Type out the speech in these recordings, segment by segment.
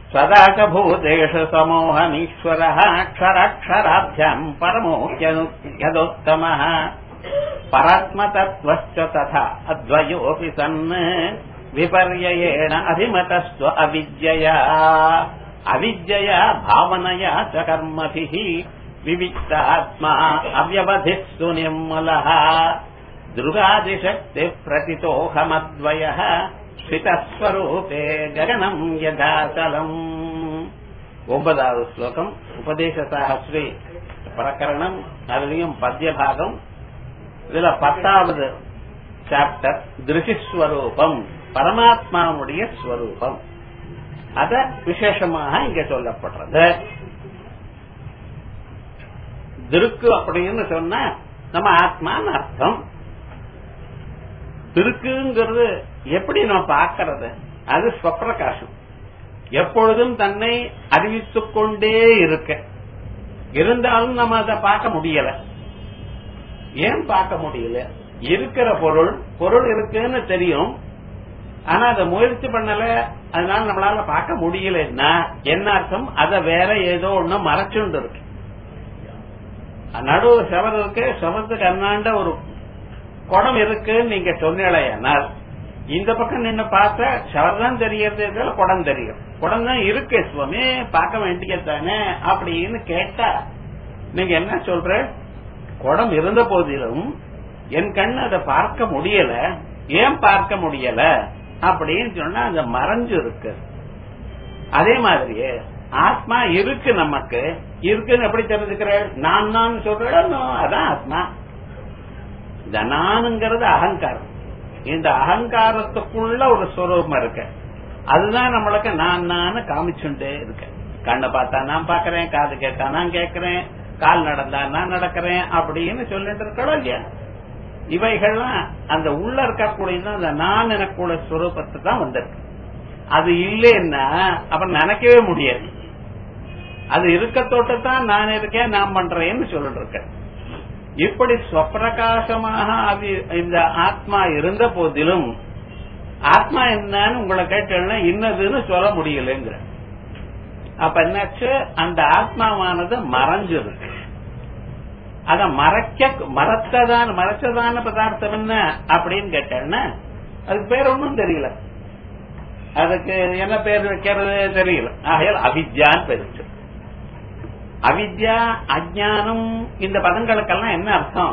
सदाकभूतेषु समोहमीश्वरः अक्षराक्षराभ्याम् परमो यदोत्तमः परात्मतत्त्वश्च तथा अद्वयोऽपि सन् विपर्ययेण अभिमतस्त्व अविद्यया अविद्यया भावनया च कर्मभिः विविक्तात्मा अव्यवधिः सुनिर्मलः दृगादिशक्तिः प्रतितोऽहमद्वयः ஸ்வரூபே ககனம் யதாசலம் ஒன்பதாவது ஸ்லோகம் உபதேச சாகஸ்ரீ பிரகரணம் அதுலயும் பத்திய பாகம் இதுல பத்தாவது சாப்டர் திருஷிஸ்வரூபம் பரமாத்மாவுடைய ஸ்வரூபம் அத விசேஷமாக இங்க சொல்லப்படுறது திருக்கு அப்படின்னு சொன்னா நம்ம ஆத்மான்னு அர்த்தம் திருக்குங்கிறது எப்படி நம்ம பார்க்கறது அது ஸ்வப்பிரகாசம் எப்பொழுதும் தன்னை அறிவித்துக் கொண்டே இருக்க இருந்தாலும் நம்ம அதை பார்க்க முடியல ஏன் பார்க்க முடியல இருக்கிற பொருள் பொருள் இருக்குன்னு தெரியும் ஆனா அதை முயற்சி பண்ணல அதனால நம்மளால பார்க்க முடியலன்னா என்ன அர்த்தம் அத வேற ஏதோ ஒண்ணு மறைச்சுண்டு இருக்கு நடுவு செவர் இருக்கு செவத்துக்கு அண்ணாண்ட ஒரு குடம் இருக்குன்னு நீங்க சொன்னீங்களேனால் இந்த பக்கம் நின்று பார்த்தா ஷவர் தான் தெரியறது குடம் தெரியும் குடம் தான் இருக்கு சுவாமி பார்க்க வேண்டியதானே அப்படின்னு கேட்டா நீங்க என்ன சொல்ற குடம் இருந்த போதிலும் என் கண்ணு அதை பார்க்க முடியல ஏன் பார்க்க முடியல அப்படின்னு சொன்னா அது மறைஞ்சு இருக்கு அதே மாதிரியே ஆத்மா இருக்கு நமக்கு இருக்குன்னு எப்படி தெரிஞ்சுக்கிற நான் நான் சொல்றேன் அதான் ஆத்மா இந்த நானுங்கிறது அகங்காரம் இந்த அகங்காரத்துக்குள்ள ஒரு ஸ்வரூபம் இருக்கு அதுதான் நம்மளுக்கு நான் நான் காமிச்சுட்டே இருக்கேன் கண்ணை பார்த்தா நான் பாக்குறேன் காது கேட்டா நான் கேட்கிறேன் கால் நடந்தா நான் நடக்கிறேன் அப்படின்னு சொல்லிட்டு இருக்கோம் இல்லையா இவைகள்லாம் அந்த உள்ள இருக்கக்கூடிய அந்த நான் எனக்குள்ள ஸ்வரூபத்தை தான் வந்திருக்கு அது இல்லைன்னா அப்ப நினைக்கவே முடியாது அது இருக்க தோட்டத்தான் நான் இருக்கேன் நான் பண்றேன்னு சொல்லிட்டு இருக்கேன் இப்படி ஸ்வப்பிரகாசமாக அது இந்த ஆத்மா இருந்த போதிலும் ஆத்மா என்னன்னு உங்களை கேட்டேன்னா இன்னதுன்னு சொல்ல முடியலங்கிற அப்ப என்னாச்சு அந்த ஆத்மாவானது மறைஞ்சிருக்கு அத மறைக்க மறைச்சதான மறைச்சதான பதார்த்தம் என்ன அப்படின்னு கேட்டேன்னா அதுக்கு பேர் ஒன்றும் தெரியல அதுக்கு என்ன பேர் வைக்கிறது தெரியல ஆகையால் அவித்யான்னு பேர் அவித்யா அஜானம் இந்த பதங்களுக்கெல்லாம் என்ன அர்த்தம்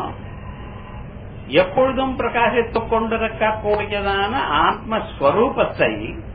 எப்பொழுதும் பிரகாசித்துக் கொண்டிருக்கக்கூடியதான ஆத்மஸ்வரூபத்தை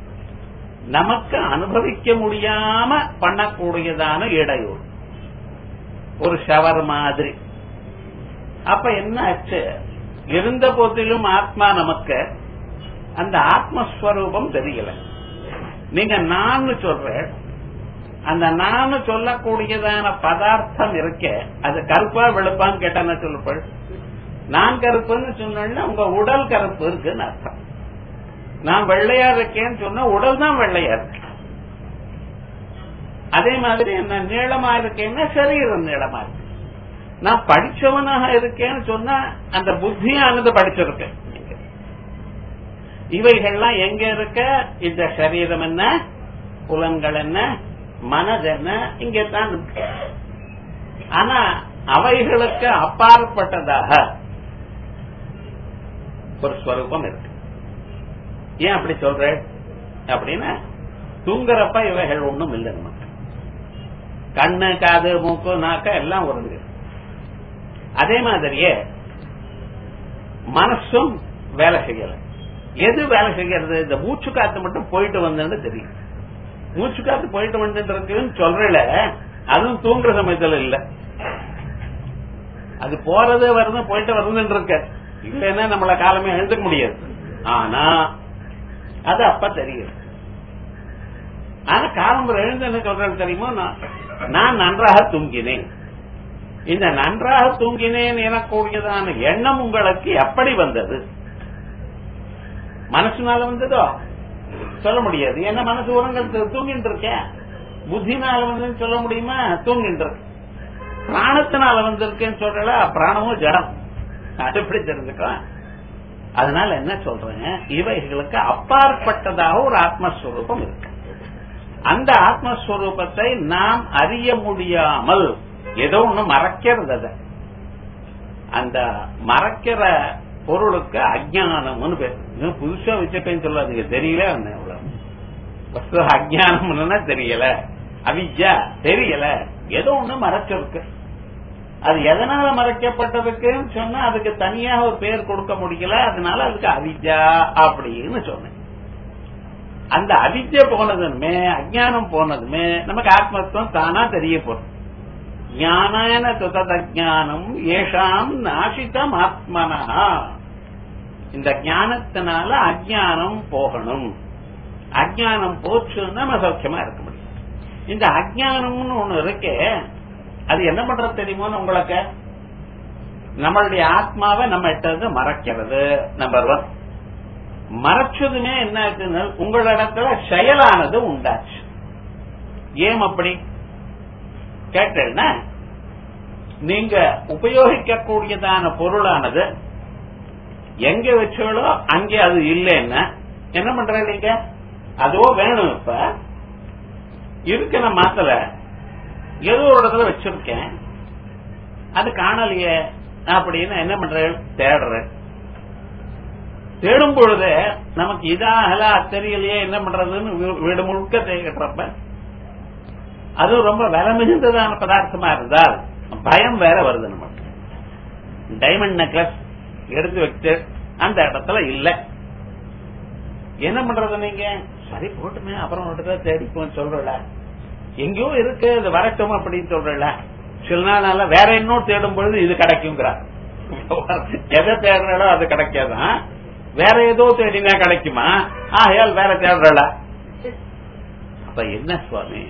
நமக்கு அனுபவிக்க முடியாம பண்ணக்கூடியதான இடையூறு ஒரு ஷவர் மாதிரி அப்ப என்ன ஆச்சு இருந்த போதிலும் ஆத்மா நமக்கு அந்த ஆத்மஸ்வரூபம் தெரியல நீங்க நான் சொல்ற அந்த நான் சொல்லக்கூடியதான பதார்த்தம் இருக்க அது கருப்பா வெளுப்பான்னு கேட்டான சொல்லப்படு நான் கருப்புன்னு சொன்னா உங்க உடல் கருப்பு இருக்குன்னு அர்த்தம் நான் வெள்ளையா இருக்கேன்னு சொன்னா உடல் தான் வெள்ளையா இருக்கு அதே மாதிரி என்ன நீளமா இருக்கேன்னா சரீரம் நீளமா இருக்கு நான் படிச்சவனாக இருக்கேன்னு சொன்னா அந்த புத்தியானது படிச்சிருக்கேன் இவைகள்லாம் எங்க இருக்க இந்த சரீரம் என்ன புலன்கள் என்ன மனது என்ன இங்கத்தான் இருக்கு ஆனா அவைகளுக்கு அப்பாற்பட்டதாக ஒரு ஸ்வரூபம் இருக்கு ஏன் அப்படி சொல்ற அப்படின்னா தூங்குறப்ப இவைகள் ஒண்ணும் இல்லை நமக்கு கண்ணு காது மூக்கு நாக்க எல்லாம் ஒருங்கு அதே மாதிரியே மனசும் வேலை செய்யல எது வேலை செய்யறது இந்த மூச்சு காத்து மட்டும் போயிட்டு வந்தேன்னு தெரியும் மூச்சு காத்து போயிட்டு வந்துட்டு இருக்குன்னு சொல்றல அதுவும் தூங்குற சமயத்துல இல்ல அது போறது வருது போயிட்டு வருதுன்னு இருக்க இல்லைன்னா நம்மள காலமே எழுந்துக்க முடியாது ஆனா அது அப்ப தெரியும் ஆனா காலம்பரம் எழுந்து என்ன சொல்றது தெரியுமோ நான் நன்றாக தூங்கினேன் இந்த நன்றாக தூங்கினேன் எனக்கூடியதான எண்ணம் உங்களுக்கு எப்படி வந்தது மனசுனால வந்ததோ சொல்ல முடியாது ஏன்னா மனசு உரங்கள் தூங்கிட்டு இருக்கேன் புத்தினால வந்து சொல்ல முடியுமா தூங்கிட்டு இருக்கு பிராணத்தினால வந்திருக்கேன்னு சொல்றல பிராணமும் ஜடம் அது எப்படி தெரிஞ்சுக்கலாம் அதனால என்ன சொல்றேன் இவைகளுக்கு அப்பாற்பட்டதாக ஒரு ஆத்மஸ்வரூபம் இருக்கு அந்த ஆத்மஸ்வரூபத்தை நாம் அறிய முடியாமல் ஏதோ ஒண்ணு மறைக்கிறது அதை அந்த மறைக்கிற பொருளுக்கு அஜானம்னு பேர் இன்னும் புதுசா வச்சுட்டேன்னு சொல்லாதீங்க தெரியல அவ்வளவு அஜானம்னா தெரியல அவிஜா தெரியல ஏதோ ஒண்ணு மறைச்சிருக்கு அது எதனால மறைக்கப்பட்டதுக்குன்னு சொன்னா அதுக்கு தனியாக ஒரு பேர் கொடுக்க முடியல அதனால அதுக்கு அவிஜா அப்படின்னு சொன்னேன் அந்த அவித்ய போனதுமே அஜானம் போனதுமே நமக்கு ஆத்மத்துவம் தானா தெரிய போறோம் ஞானான துததஜானம் ஏஷாம் நாசிதம் ஆத்மனா இந்த ஞானத்தினால அஜானம் போகணும் அஜானம் போச்சுன்னா நம்ம சௌக்கியமா இருக்க முடியும் இந்த அஜானம்னு ஒண்ணு இருக்கே அது என்ன பண்றது தெரியுமோ உங்களுக்கு நம்மளுடைய ஆத்மாவை நம்ம இட்டது மறைக்கிறது நம்பர் ஒன் மறைச்சதுமே என்ன ஆச்சுன்னா உங்களிடத்துல செயலானது உண்டாச்சு ஏன் அப்படி கேட்டேன்னா நீங்க உபயோகிக்கக்கூடியதான பொருளானது எங்க வச்சாலோ அங்கே அது இல்லைன்னா என்ன பண்ற நீங்க அதோ வேணும் இப்ப இருக்க நான் மாத்தல ஏதோ ஒரு இடத்துல வச்சிருக்கேன் அது காணலையே அப்படின்னு என்ன பண்றேன் தேடுறேன் தேடும் பொழுது நமக்கு இதாகலா தெரியலையே என்ன பண்றதுன்னு வீடு முழுக்க தேடுறப்ப அது ரொம்ப விலை மிகுந்ததான பதார்த்தமா இருந்தால் பயம் வேற வருது நமக்கு டைமண்ட் நெக்லஸ் எடுத்து வச்சு அந்த இடத்துல இல்ல என்ன பண்றது நீங்க சரி போட்டுமே அப்புறம் ஒரு இடத்துல தேடிப்போம் சொல்றல எங்கேயோ இருக்கு இது வரட்டும் அப்படின்னு சொல்றல சில நாள் வேற இன்னும் தேடும் பொழுது இது கிடைக்குங்கிறார் எதை தேடுறாலோ அது கிடைக்காதான் வேற ஏதோ தேடினா கிடைக்குமா ஆகையால் வேற தேடுறல அப்ப என்ன சுவாமி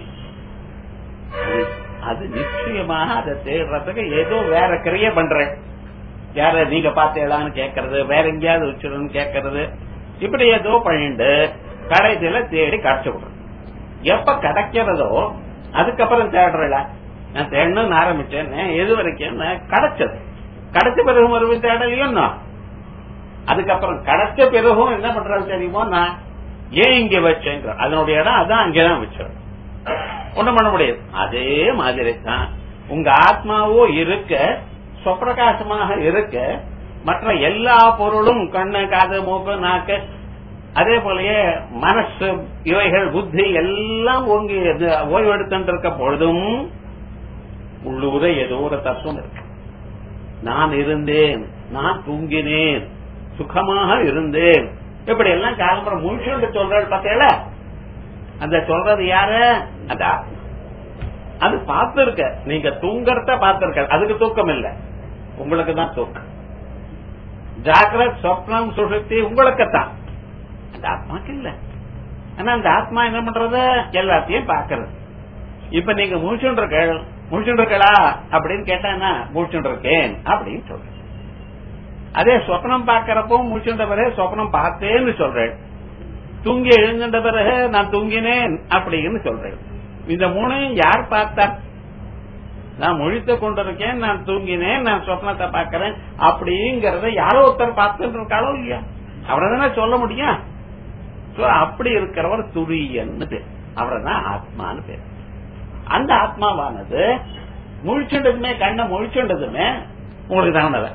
அது நிச்சயமாக அதை தேடுறதுக்கு ஏதோ வேற கிரிய பண்றேன் யார நீங்க பார்த்தேலான்னு கேட்கறது வேற எங்கேயாவது வச்சிருன்னு கேட்கறது இப்படி ஏதோ பண்ணிட்டு கடைசியில தேடி கடைச்சு விடுறேன் எப்ப கிடைக்கிறதோ அதுக்கப்புறம் தேடுறல நான் தேடணும்னு ஆரம்பிச்சேன் எது வரைக்கும் கிடைச்சது கிடைச்ச பிறகு மறுபடியும் தேடலையும் அதுக்கப்புறம் கிடைச்ச பிறகும் என்ன பண்றது தெரியுமோ நான் ஏன் இங்க வச்சேன் அதனுடைய இடம் அதான் அங்கேதான் வச்சேன் ஒண்ணும் பண்ண முடியாது அதே மாதிரி தான் உங்க ஆத்மாவோ இருக்க சொப்பிரகாசமாக இருக்க மற்ற எல்லா பொருளும் கண்ணு காது மூக்கு நாக்கு அதே போலயே மனசு இவைகள் புத்தி எல்லாம் ஓங்கி ஓய்வெடுத்து இருக்க பொழுதும் உள்ளூர ஏதோ ஒரு தத்துவம் இருக்கு நான் இருந்தேன் நான் தூங்கினேன் சுகமாக இருந்தேன் இப்படி எல்லாம் காலம்பரம் முழிச்சு சொல்ற பார்த்தேல அந்த சொல்றது யாரு அந்த அது பார்த்திருக்க நீங்க தூங்கறத பார்த்திருக்க அதுக்கு தூக்கம் இல்ல உங்களுக்கு தான் தூக்கம் ஜாகிரத் சொப்னம் சுஷுப்தி உங்களுக்கு தான் அந்த ஆத்மாக்கு இல்ல ஆனா அந்த ஆத்மா என்ன பண்றது எல்லாத்தையும் பாக்குறது இப்ப நீங்க முழிச்சுட்டு முழிச்சுட்டு இருக்கலா அப்படின்னு கேட்டா முழிச்சுட்டு இருக்கேன் அப்படின்னு சொல்றேன் அதே சொப்னம் பாக்கிறப்போ முழிச்சுட்ட பிறகு சொப்னம் பார்த்தேன்னு சொல்றேன் தூங்கி எழுந்துட்ட பிறகு நான் தூங்கினேன் அப்படின்னு சொல்றேன் இந்த மூணையும் யார் பார்த்தா நான் முழித்து கொண்டிருக்கேன் நான் தூங்கினேன் நான் சொப்னத்தை பார்க்கிறேன் அப்படிங்கறத யாரோ ஒருத்தர் பார்த்துட்டு இருக்காளோ இல்லையா அவரை தானே சொல்ல முடியும் அப்படி இருக்கிறவர் துரியன்னு பேர் அவரை தான் ஆத்மான்னு பேர் அந்த ஆத்மாவானது முழிச்சுண்டதுமே கண்ணை முழிச்சுண்டதுமே உங்களுக்கு தானவன்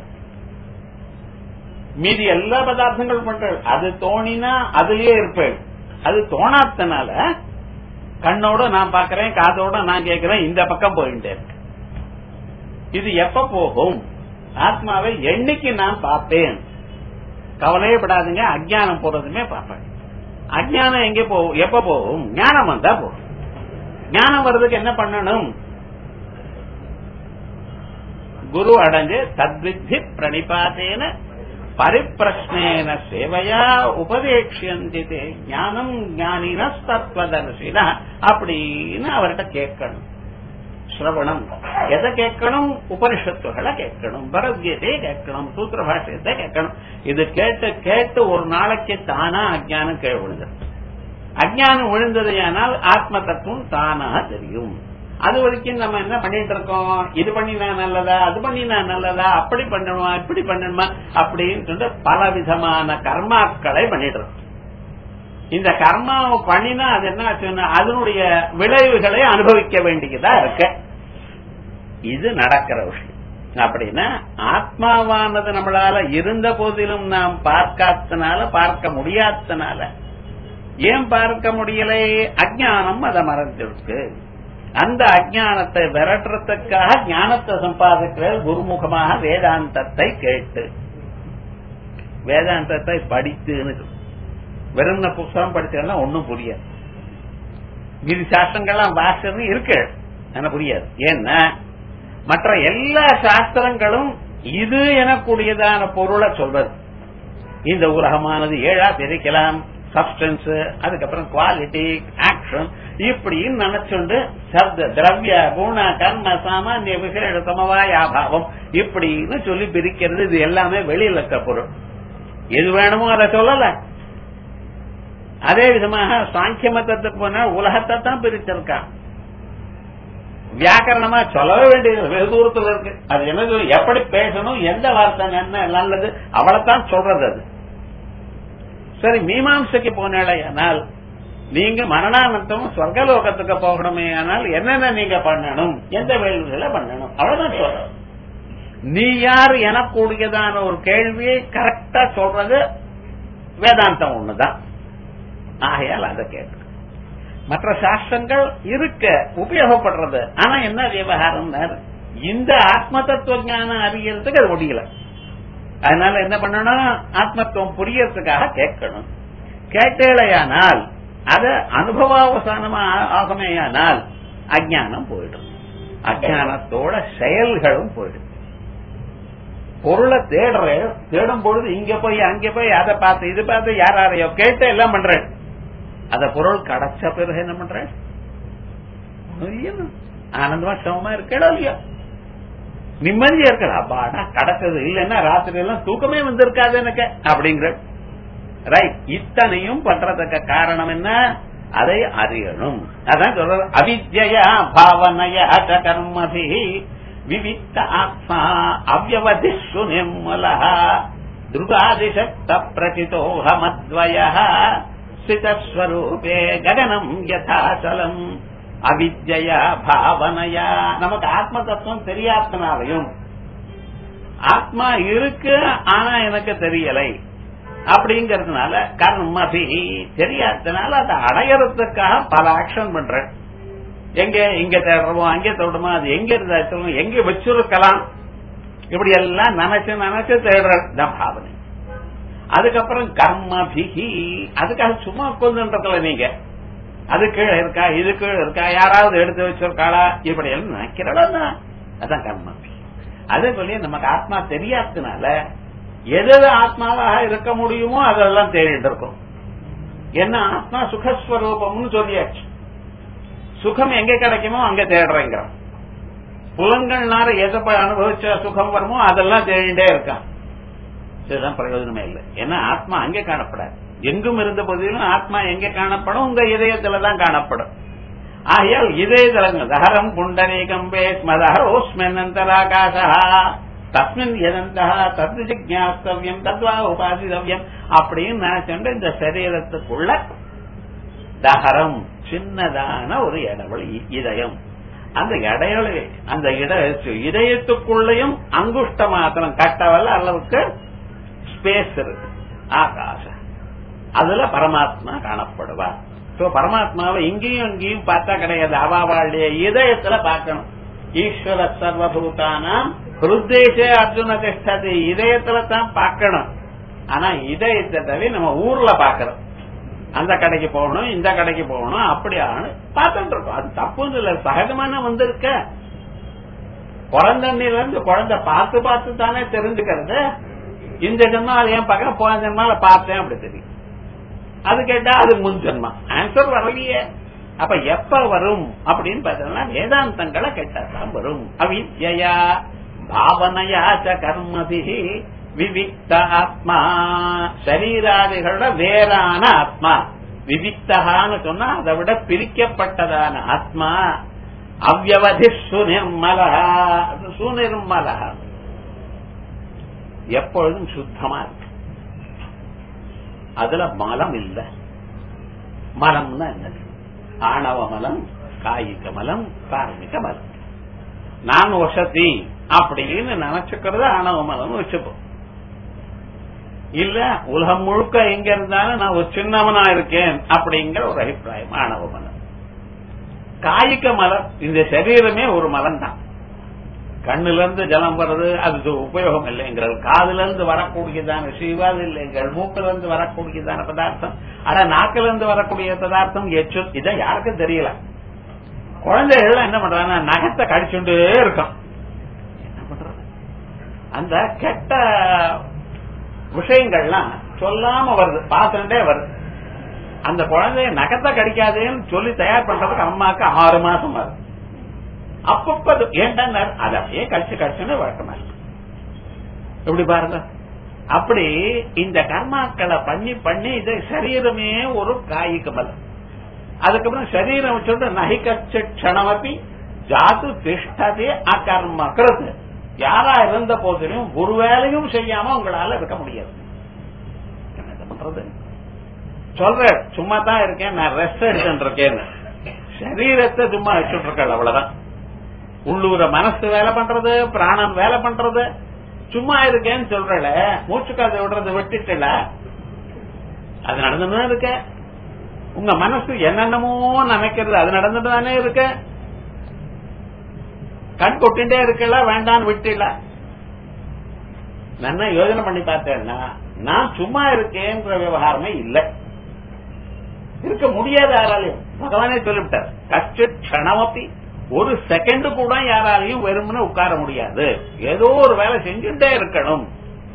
மீதி எல்லா பதார்த்தங்களும் பண்ற அது தோணினா அதுலயே இருப்பேன் அது தோணாதனால கண்ணோட நான் பாக்கிறேன் காதோட நான் கேட்கிறேன் இந்த பக்கம் போயிட்டேன் இது எப்ப போகும் ஆத்மாவை என்னைக்கு நான் பார்ப்பேன் கவலையே படாதுங்க அஜானம் போறதுமே பார்ப்பேன் அஜானம் எங்க போகும் எப்ப போகும் ஞானம் வந்தா போகும் ஞானம் வர்றதுக்கு என்ன பண்ணணும் குரு அடைஞ்சு தத்வித்தி பிரணிபாத்தேன பரிப்பிரஷ்னேன சேவையா உபதேட்சியந்தி ஞானம் ஞானின தத்வதர்சின அப்படின்னு அவர்கிட்ட கேட்கணும் சிரவணம் எதை கேட்கணும் உபனிஷத்துகளை கேட்கணும் பரத்கீதையை கேட்கணும் சூத்திர பாஷ்யத்தை கேட்கணும் இது கேட்டு கேட்டு ஒரு நாளைக்கு தானா அஜானம் கீழே விழுந்தது அஜானம் விழுந்தது ஆனால் ஆத்ம தத்துவம் தானா தெரியும் அது வரைக்கும் நம்ம என்ன பண்ணிட்டு இருக்கோம் இது பண்ணினா நல்லதா அது பண்ணினா நல்லதா அப்படி பண்ணணுமா இப்படி பண்ணணுமா அப்படின்னு சொல்லிட்டு பல விதமான கர்மாக்களை பண்ணிட்டு இருக்கோம் இந்த கர்மாவை பண்ணினா அது என்ன ஆச்சுன்னா அதனுடைய விளைவுகளை அனுபவிக்க வேண்டியதா இருக்கு இது நடக்கிற விஷயம் அப்படின்னா ஆத்மாவானது நம்மளால இருந்த போதிலும் நாம் பார்க்காதனால பார்க்க முடியாதனால ஏன் பார்க்க முடியலை அஜானம் அதை மறைஞ்சிருக்கு அந்த அஜானத்தை விரட்டுறதுக்காக ஞானத்தை சம்பாதிக்கிற குருமுகமாக வேதாந்தத்தை கேட்டு வேதாந்தத்தை படித்துன்னு வெறும் புத்தகம் படிச்சதுன்னா ஒன்னும் புரியாது மீதி சாஸ்திரங்கள்லாம் வாசன்னு இருக்கு ஆனா புரியாது ஏன்னா மற்ற எல்லா சாஸ்திரங்களும் இது எனக்கூடியதான பொருளை சொல்றது இந்த உலகமானது ஏழா பிரிக்கலாம் சப்ஸ்டன்ஸ் அதுக்கப்புறம் குவாலிட்டி ஆக்ஷன் இப்படின்னு நினைச்சுண்டு சப்த திரவிய குண கர்ம சாமானிய விசேஷ சமவாய அபாவம் இப்படின்னு சொல்லி பிரிக்கிறது இது எல்லாமே வெளியில இருக்க பொருள் எது வேணுமோ அதை சொல்லல அதே விதமாக சாங்கிய மதத்துக்கு போனா உலகத்தை தான் பிரிச்சிருக்கான் வியாக்கரணமா சொல்லவே வேண்டியது வெகு தூரத்துல இருக்கு அது என்ன சொல்லு, எப்படி பேசணும் எந்த வார்த்தை என்ன நல்லது அவளைத்தான் சொல்றது அது சரி மீமாம்சைக்கு போனாலேயானால் நீங்க மரணானந்தமும் சொர்க்கலோகத்துக்கு போகணுமே ஆனால் என்னென்ன நீங்க பண்ணணும் எந்த வேலைகளை பண்ணணும் அவ்வளவுதான் சொல்றோம் நீ யார் எனக்கூடியதான ஒரு கேள்வியை கரெக்டா சொல்றது வேதாந்தம் ஒண்ணுதான் ஆகையால் அதை கேட்க மற்ற சாஸ்திரங்கள் இருக்க உபயோகப்படுறது ஆனா என்ன விவகாரம் இந்த ஆத்ம தத்துவ ஞானம் அறியறதுக்கு அது முடியல அதனால என்ன பண்ணணும் ஆத்மத்துவம் புரியறதுக்காக கேட்கணும் கேட்டேலையானால் அது அனுபவாவசானமா ஆகுமேயானால் அஜானம் போயிடும் அஜானத்தோட செயல்களும் போயிடும் பொருளை தேடுற தேடும் பொழுது இங்க போய் அங்க போய் அதை பார்த்து இது பார்த்து யார் யாரையோ கேட்டு எல்லாம் பண்றேன் அந்த பொருள் கிடைச்ச பிறகு என்ன பண்றேன் ஆனந்தமா சமமா இருக்கடா இல்லையா நிம்மதியா இருக்கடா அப்பாடா கிடைச்சது இல்லைன்னா ராத்திரி எல்லாம் தூக்கமே வந்திருக்காது எனக்கு அப்படிங்கிற ரைட் இத்தனையும் பண்றதுக்கு காரணம் என்ன அதை அறியணும் அதான் சொல்றது அவித்யா பாவனையா கர்மபி விவித்த ஆத்மா அவ்வதிஷு நிர்மல திருகாதிசக்த பிரச்சிதோஹமத்வய ஸ்திதஸ்வரூபே ககனம் யதாச்சலம் அவித்யா பாவனையா நமக்கு ஆத்ம தத்துவம் தெரியாதனாலையும் ஆத்மா இருக்கு ஆனா எனக்கு தெரியலை அப்படிங்கறதுனால கர்மபி தெரியாதனால அதை அடையறதுக்காக பல ஆக்ஷன் பண்றேன் எங்க இங்க தேடுறோமோ அங்கே தேடுமோ அது எங்க இருந்தா எங்க வச்சிருக்கலாம் இப்படி எல்லாம் நினைச்சு நினைச்சு தேடுற பாவனை அதுக்கப்புறம் கர்மபிகி அதுக்காக சும்மா உட்கார்ந்துன்றதுல நீங்க அது கீழே இருக்கா இது கீழே இருக்கா யாராவது எடுத்து வச்சிருக்காளா இப்படி எல்லாம் நினைக்கிறடா அதான் கர்மபி அதே போல நமக்கு ஆத்மா தெரியாததுனால எது எது ஆத்மாவாக இருக்க முடியுமோ அதெல்லாம் தேடிட்டு இருக்கும் என்ன ஆத்மா சுகஸ்வரூபம்னு சொல்லியாச்சு சுகம் எங்க கிடைக்குமோ அங்க தேடுறேங்கிறான் புலங்கள்னால எதை போய் அனுபவிச்ச சுகம் வருமோ அதெல்லாம் தேடிட்டே இருக்கான் இதுதான் பிரயோஜனமே இல்லை ஏன்னா ஆத்மா அங்கே காணப்படாது எங்கும் இருந்த போதிலும் ஆத்மா எங்க காணப்படும் உங்க இதயத்துலதான் காணப்படும் ஆகையால் இதயதலங்கள் தஹரம் புண்டரீகம் வேஸ்மதஹரோஸ்மென்னந்தராகாசா தஸ்மின் எதந்தா தத்து ஜிக்யாஸ்தவ்யம் தத்வா உபாசிதவ்யம் அப்படின்னு நினைச்சுட்டு இந்த சரீரத்துக்குள்ள தஹரம் சின்னதான ஒரு இடவெளி இதயம் அந்த இடையில அந்த இட இதயத்துக்குள்ளேயும் அங்குஷ்ட மாத்திரம் கட்டவல்ல அளவுக்கு ஸ்பேஸ் இருக்கு ஆகாசம் அதுல பரமாத்மா காணப்படுவார் சோ பரமாத்மாவை இங்கேயும் இங்கேயும் பார்த்தா கிடையாது அவாவாளுடைய இதயத்துல பார்க்கணும் ஈஸ்வர சர்வபூதானாம் ஹிருத்தேசே அர்ஜுன திஷ்டது இதயத்துல தான் பார்க்கணும் ஆனா இதயத்தை தவிர நம்ம ஊர்ல பாக்கிறோம் அந்த கடைக்கு போகணும் இந்த கடைக்கு போகணும் அப்படி ஆகணும் பார்த்துட்டு இருக்கோம் அது தப்பு இல்ல சகஜமான வந்திருக்க குழந்தைல இருந்து குழந்தை பார்த்து பார்த்து தானே தெரிஞ்சுக்கிறது இந்த ஜென்மா அது ஏன் பார்க்க போன ஜென்மால பார்த்தேன் அப்படி தெரியும் அது கேட்டா அது முன் ஜென்மா ஆன்சர் வரலையே அப்ப எப்ப வரும் அப்படின்னு பார்த்தோம்னா வேதாந்தங்களை கேட்டாதான் வரும் அவித்யா பாவனையா ச கர்மதி விவிக்த ஆத்மா சரீராதிகளோட வேறான ஆத்மா விவிக்தகான்னு சொன்னா அதை விட பிரிக்கப்பட்டதான ஆத்மா அவ்வவதி சுனிர்மலா சுனிர்மலா எப்பொழுதும் சுத்தமா இருக்கு அதுல மலம் இல்ல மலம்னா என்னது ஆணவ மலம் காயிக மலம் கார்மிக மலம் நான் வசதி அப்படின்னு நினைச்சுக்கிறது ஆணவ மலம் வச்சுப்போம் இல்ல உலகம் முழுக்க எங்க இருந்தாலும் நான் ஒரு சின்னவனா இருக்கேன் அப்படிங்கிற ஒரு அபிப்பிராயம் ஆணவ மலம் காய்க மலம் இந்த சரீரமே ஒரு மலம் தான் கண்ணுல இருந்து ஜலம் வர்றது அது உபயோகம் இல்லைங்கிறது காதுல இருந்து வரக்கூடியதான சீவாது இல்லைங்கள் மூக்குல இருந்து வரக்கூடியதான பதார்த்தம் ஆனா நாக்குல இருந்து வரக்கூடிய பதார்த்தம் எச்சு இதை யாருக்கும் தெரியல குழந்தைகள் என்ன பண்றாங்க நகத்தை கடிச்சுட்டே இருக்கும் என்ன பண்றது அந்த கெட்ட விஷயங்கள்லாம் சொல்லாம வருது பார்த்துட்டே வருது அந்த குழந்தைய நகத்தை கடிக்காதேன்னு சொல்லி தயார் பண்றதுக்கு அம்மாக்கு ஆறு மாசம் வருது அப்பப்ப ஏன்டா அதை அப்படியே கடிச்சு கடிச்சுன்னு வழக்கமா இருக்கு எப்படி பாருங்க அப்படி இந்த கர்மாக்களை பண்ணி பண்ணி இது சரீரமே ஒரு காய்க்கு மலம் அதுக்கப்புறம் சரீரம் வச்சுட்டு நகைக்கச்ச க்ஷணமப்பி ஜாத்து திஷ்டதே அகர்ம கிருத்து யாரா இருந்த போதிலும் ஒரு வேலையும் செய்யாம உங்களால இருக்க முடியாது என்ன பண்றது சொல்ற சும்மா தான் இருக்கேன் நான் ரெஸ்ட் எடுத்துட்டு இருக்கேன்னு சரீரத்தை சும்மா வச்சுட்டு இருக்கேன் அவ்வளவுதான் உள்ளூர மனசு வேலை பண்றது பிராணம் வேலை பண்றது சும்மா இருக்கேன்னு சொல்றல மூச்சுக்காத விடுறது விட்டுட்டல அது நடந்துதான் இருக்க உங்க மனசு என்னென்னமோ நினைக்கிறது அது நடந்துட்டு தானே இருக்க கண் கொட்டிண்டே இருக்கல வேண்டான்னு விட்டுல நான் யோஜனை பண்ணி பார்த்தேன்னா நான் சும்மா இருக்கேன்ற விவகாரமே இல்லை இருக்க முடியாத யாராலையும் பகவானே சொல்லிவிட்டார் கஷ்ட க்ஷணமப்பி ஒரு செகண்ட் கூட யாராலையும் வெறும்னு உட்கார முடியாது ஏதோ ஒரு வேலை செஞ்சுட்டே இருக்கணும்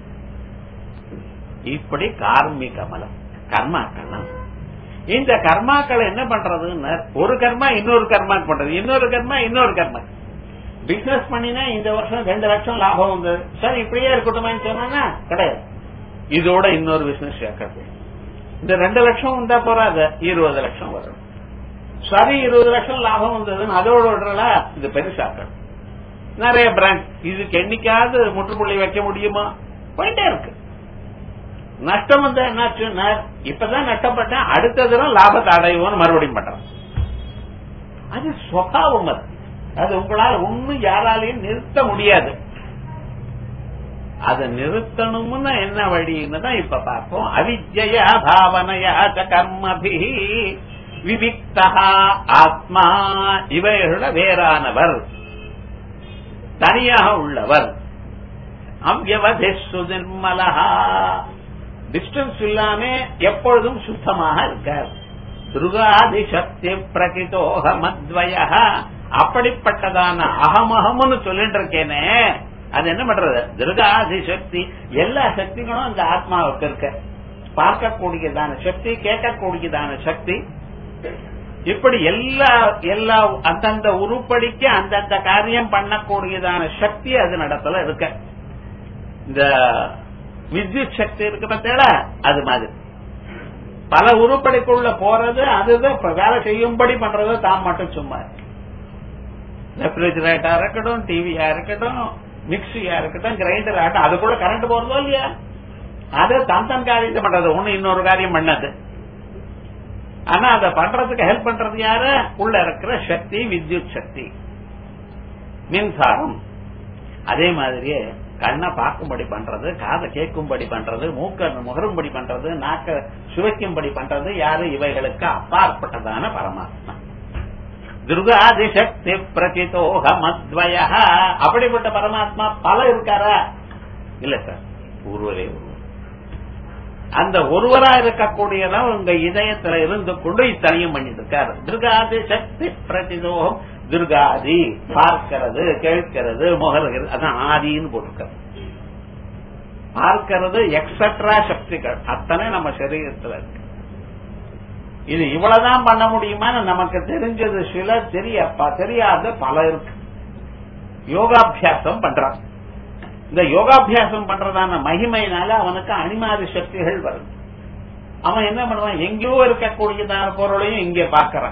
இப்படி கார்மிக மலம் கர்மாக்கள் இந்த கர்மாக்களை என்ன பண்றதுன்னு ஒரு கர்மா இன்னொரு கர்மா பண்றது இன்னொரு கர்மா இன்னொரு கர்மா பிசினஸ் பண்ணினா இந்த வருஷம் ரெண்டு லட்சம் லாபம் வந்தது சார் இப்படியே இருக்கட்டுமே சொன்னா கிடையாது இதோட இன்னொரு பிசினஸ் சேர்க்கறது இந்த ரெண்டு லட்சம் வந்தா போறாது இருபது லட்சம் வரும் சரி இருபது லட்சம் லாபம் வந்ததுன்னு அதோட விடுறல இது பெருசாக்கணும் நிறைய பிராண்ட் இதுக்கு என்னைக்காவது முற்றுப்புள்ளி வைக்க முடியுமா போயிட்டே இருக்கு நஷ்டம் வந்தா என்னாச்சு இப்பதான் நஷ்டப்பட்டேன் அடுத்த தடவை லாபத்தை அடைவோம்னு மறுபடியும் பண்றேன் அது சுவாவம் அது அது உங்களால் ஒன்னும் யாராலையும் நிறுத்த முடியாது அதை நிறுத்தணும்னு என்ன வழின்னு தான் இப்ப பார்ப்போம் அவிஜயா பாவனையா கர்மபி விவிக்தா ஆத்மா இவைகளோட வேறானவர் தனியாக உள்ளவர் அவ்வவதிஷு நிர்மலஹா டிஸ்டன்ஸ் இல்லாம எப்பொழுதும் சுத்தமாக இருக்கார் துர்காதி சக்தி பிரகிதோக மத்வய அப்படிப்பட்டதான அகமகம்னு சொல்லிட்டு இருக்கேனே அது என்ன பண்றது துர்காதி சக்தி எல்லா சக்திகளும் அந்த ஆத்மாவுக்கு இருக்க பார்க்கக்கூடியதான சக்தி கேட்கக்கூடியதான சக்தி இப்படி எல்லா எல்லா அந்தந்த உருப்படிக்கு அந்தந்த காரியம் பண்ணக்கூடியதான சக்தி அது நடத்தல இருக்க இந்த வித்யுத் சக்தி இருக்கு பார்த்தா அது மாதிரி பல உருப்படிக்குள்ள போறது அதுதான் வேலை செய்யும்படி பண்றது தான் மட்டும் சும்மா ரெஃப்ரிஜரேட்டா இருக்கட்டும் டிவியா இருக்கட்டும் மிக்சியா இருக்கட்டும் கிரைண்டர் ஆகட்டும் அதுக்குள்ள கரண்ட் போறதோ இல்லையா அது தன் தன் காரியத்தை பண்றது ஒண்ணு இன்னொரு காரியம் பண்ணது ஆனா அதை பண்றதுக்கு ஹெல்ப் பண்றது யாரு உள்ள இருக்கிற சக்தி வித்யுத் சக்தி மின்சாரம் அதே மாதிரியே கண்ணை பார்க்கும்படி பண்றது காதை கேட்கும்படி பண்றது மூக்க முகரும்படி பண்றது நாக்க சுவைக்கும்படி பண்றது யாரு இவைகளுக்கு அப்பாற்பட்டதான பரமாத்மா துர்காதி சக்தி பிரதிதோக மத்வய அப்படிப்பட்ட பரமாத்மா பல இருக்காரா இல்ல சார் ஒருவரே ஒருவர் அந்த ஒருவரா இருக்கக்கூடியதான் உங்க இதயத்துல இருந்து கொண்டு இத்தனையும் பண்ணிட்டு இருக்காரு துர்காதி சக்தி பிரதிதோகம் துர்காதி பார்க்கிறது கேட்கிறது முகர்கிறது அதான் ஆதின்னு போட்டிருக்காரு பார்க்கிறது எக்ஸட்ரா சக்திகள் அத்தனை நம்ம சரீரத்துல இருக்கு இது இவ்வளவுதான் பண்ண முடியுமான்னு நமக்கு தெரிஞ்சது சில தெரியப்பா தெரியாத பல இருக்கு யோகாபியாசம் பண்றான் இந்த யோகாபியாசம் பண்றதான மகிமையினால அவனுக்கு அனிமாதி சக்திகள் வருது அவன் என்ன பண்ணுவான் எங்கேயோ இருக்கக்கூடியதான பொருளையும் இங்கே பார்க்கறான்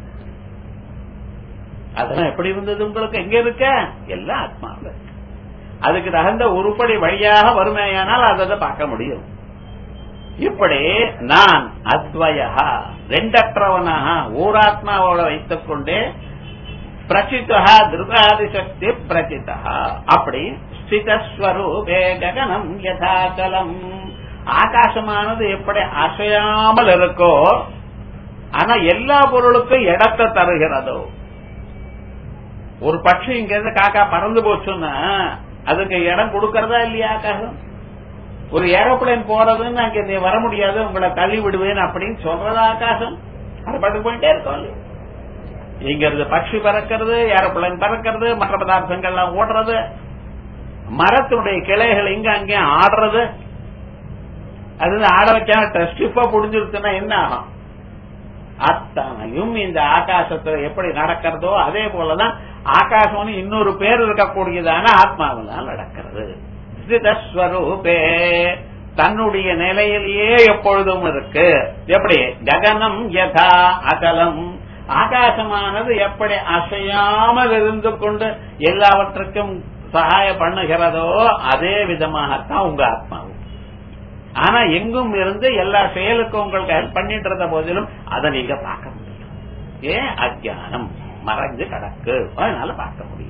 அதெல்லாம் எப்படி இருந்தது உங்களுக்கு எங்க இருக்க எல்லாம் ஆத்மாவில் இருக்கு அதுக்கு தகுந்த உருப்படி வழியாக வறுமையானால் அதை பார்க்க முடியும் இப்படி நான் அத்வயா ரெண்டற்றவனாக ஓராத்மாவோட வைத்துக் கொண்டே பிரச்சிதா திருகாதி சக்தி பிரச்சிதா அப்படி ஸ்திதஸ்வரூபே ககனம் யதாச்சலம் ஆகாசமானது எப்படி அசையாமல் இருக்கோ ஆனா எல்லா பொருளுக்கும் இடத்தை தருகிறதோ ஒரு பட்சி இங்க இருந்து காக்கா பறந்து போச்சுன்னா அதுக்கு இடம் கொடுக்கறதா இல்லையா ஆகாசம் ஒரு ஏரோப்ளேன் போறதுன்னு அங்க நீ வர முடியாது உங்களை தள்ளி விடுவேன் அப்படின்னு சொல்றதா ஆகாசம் அது பாட்டுக்கு போயிட்டே இருக்கும் இல்லையா? இங்க இருந்து பட்சி பறக்கிறது ஏரோப்ளேன் பறக்கிறது மற்ற பதார்த்தங்கள்லாம் ஓடுறது மரத்தினுடைய கிளைகள் இங்க அங்கேயும் ஆடுறது அது ஆட வச்சா ஸ்டிஃபா புடிஞ்சிருச்சுன்னா என்ன ஆகும் அத்தனையும் இந்த ஆகாசத்துல எப்படி நடக்கிறதோ அதே போலதான் ஆகாசம்னு இன்னொரு பேர் இருக்கக்கூடியதான ஆத்மாவில் தான் நடக்கிறது ஸ்வரூபே தன்னுடைய நிலையிலேயே எப்பொழுதும் இருக்கு எப்படி ககனம் யதா அகலம் ஆகாசமானது எப்படி அசையாமல் இருந்து கொண்டு எல்லாவற்றுக்கும் சகாயம் பண்ணுகிறதோ அதே விதமாகத்தான் உங்க ஆத்மாவும் ஆனா எங்கும் இருந்து எல்லா செயலுக்கும் உங்களுக்கு ஹெல்ப் பண்ணிட்டு இருந்த போதிலும் அதை நீங்க பார்க்க முடியும் ஏன் அஜானம் மறைஞ்சு கிடக்கு அதனால பார்க்க முடியல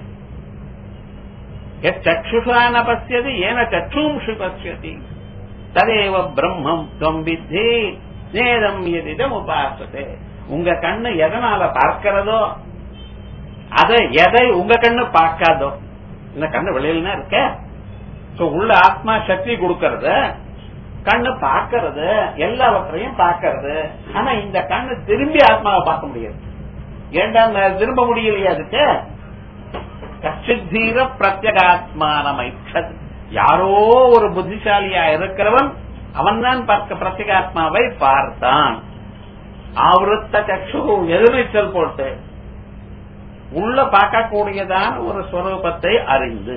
சக்ஷுஷான பசியது ஏன சக்ஷூம்ஷு பசியதி ததேவ பிரம்மம் துவம் வித்தி நேதம் எதிடம் உபாசத்தே உங்க கண்ணு எதனால பார்க்கிறதோ அதை எதை உங்க கண்ணு பார்க்காதோ இந்த கண்ணு வெளியில இருக்க சோ உள்ள ஆத்மா சக்தி கொடுக்கறது கண்ணு பார்க்கறது எல்லாவற்றையும் பார்க்கறது ஆனா இந்த கண்ணு திரும்பி ஆத்மாவை பார்க்க முடியாது ஏண்டா திரும்ப முடியலையா அதுக்கு கச்சித்தீர பிரத்யகாத்மானம் ஐச்சது யாரோ ஒரு புத்திசாலியா இருக்கிறவன் அவன்தான் பார்க்க பிரத்யகாத்மாவை பார்த்தான் ஆவருத்த சக்ஷு எதிர்நீச்சல் போட்டு உள்ள பார்க்கக்கூடியதான் ஒரு ஸ்வரூபத்தை அறிந்து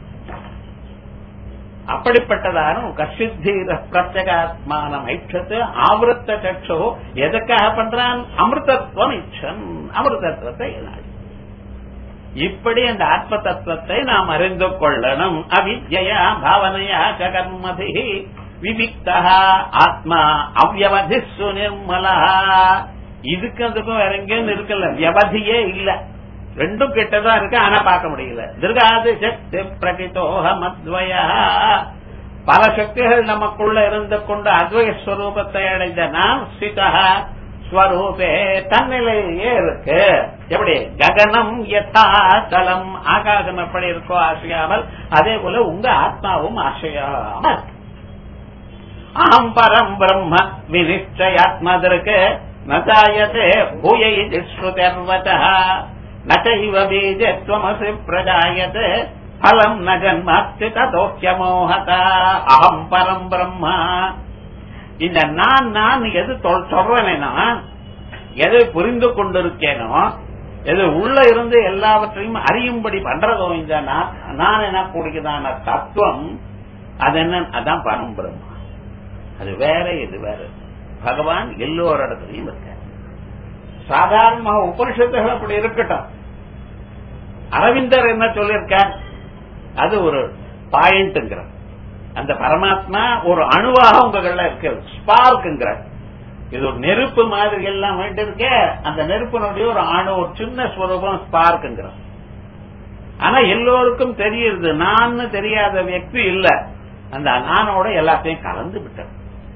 அப்படிப்பட்டதான கசித்தீர பிரத்யகாத்மானம் ஐட்சத்து ஆவருத்த சக்ஷோ எதுக்காக பண்றான் அமிர்தத்துவம் இச்சன் அமிர்தத்துவத்தை நாடி இப்படி அந்த ஆத்ம தத்துவத்தை நாம் அறிந்து கொள்ளணும் அவித்யா பாவனையா கர்மபி விவிக்தா ஆத்மா அவ்வவதி சுநிர்மலா இதுக்கு அதுக்கும் வேற எங்கேயும் இருக்கல வியவதியே இல்ல ரெண்டும் கிட்டதான் இருக்கு ஆனா பார்க்க முடியல திருகாதி சக்தி பிரகிதோகமத்வய பல சக்திகள் நமக்குள்ள இருந்து கொண்டு அத்வய ஸ்வரூபத்தை அடைந்த நாம் ஸ்திதா ஸ்வரூபே தன்னிலையிலேயே இருக்கு எப்படி ககனம் யதா தலம் ஆகாசம் எப்படி இருக்கோ ஆசையாமல் அதே போல உங்க ஆத்மாவும் ஆசையாமல் அகம் பரம் பிரம்ம வினிச்சயாத்மதற்கு நதாயதே பூய இது ஸ்ருதர்வத நைவ பீஜத்வமசி பிரஜாயதே பலம் ந ஜன்மாஸ்தி ததோக்கியமோகத அகம் பரம் பிரம்மா இந்த நான் நான் எது சொல்றேனேனா எதை புரிந்து கொண்டிருக்கேனோ எது உள்ள இருந்து எல்லாவற்றையும் அறியும்படி பண்றதோ இந்த நான் என்ன கூடியதான தத்துவம் அது என்ன அதான் பரம் பிரம்மா அது வேற இது வேற பகவான் எல்லோர இடத்துலையும் இருக்க சாதாரண உபனிஷத்துகள் அப்படி இருக்கட்டும் அரவிந்தர் என்ன சொல்லியிருக்கார் அது ஒரு பாயிண்ட்ங்கிற அந்த பரமாத்மா ஒரு அணுவாக உங்கள்ல இருக்கு ஸ்பார்க்குங்கிற இது ஒரு நெருப்பு மாதிரி எல்லாம் வேண்டி இருக்க அந்த நெருப்பினுடைய ஒரு அணு ஒரு சின்ன ஸ்வரூபம் ஸ்பார்க்குங்கிற ஆனா எல்லோருக்கும் தெரியுது நான் தெரியாத வியக்தி இல்ல அந்த நானோட எல்லாத்தையும் கலந்து விட்டேன்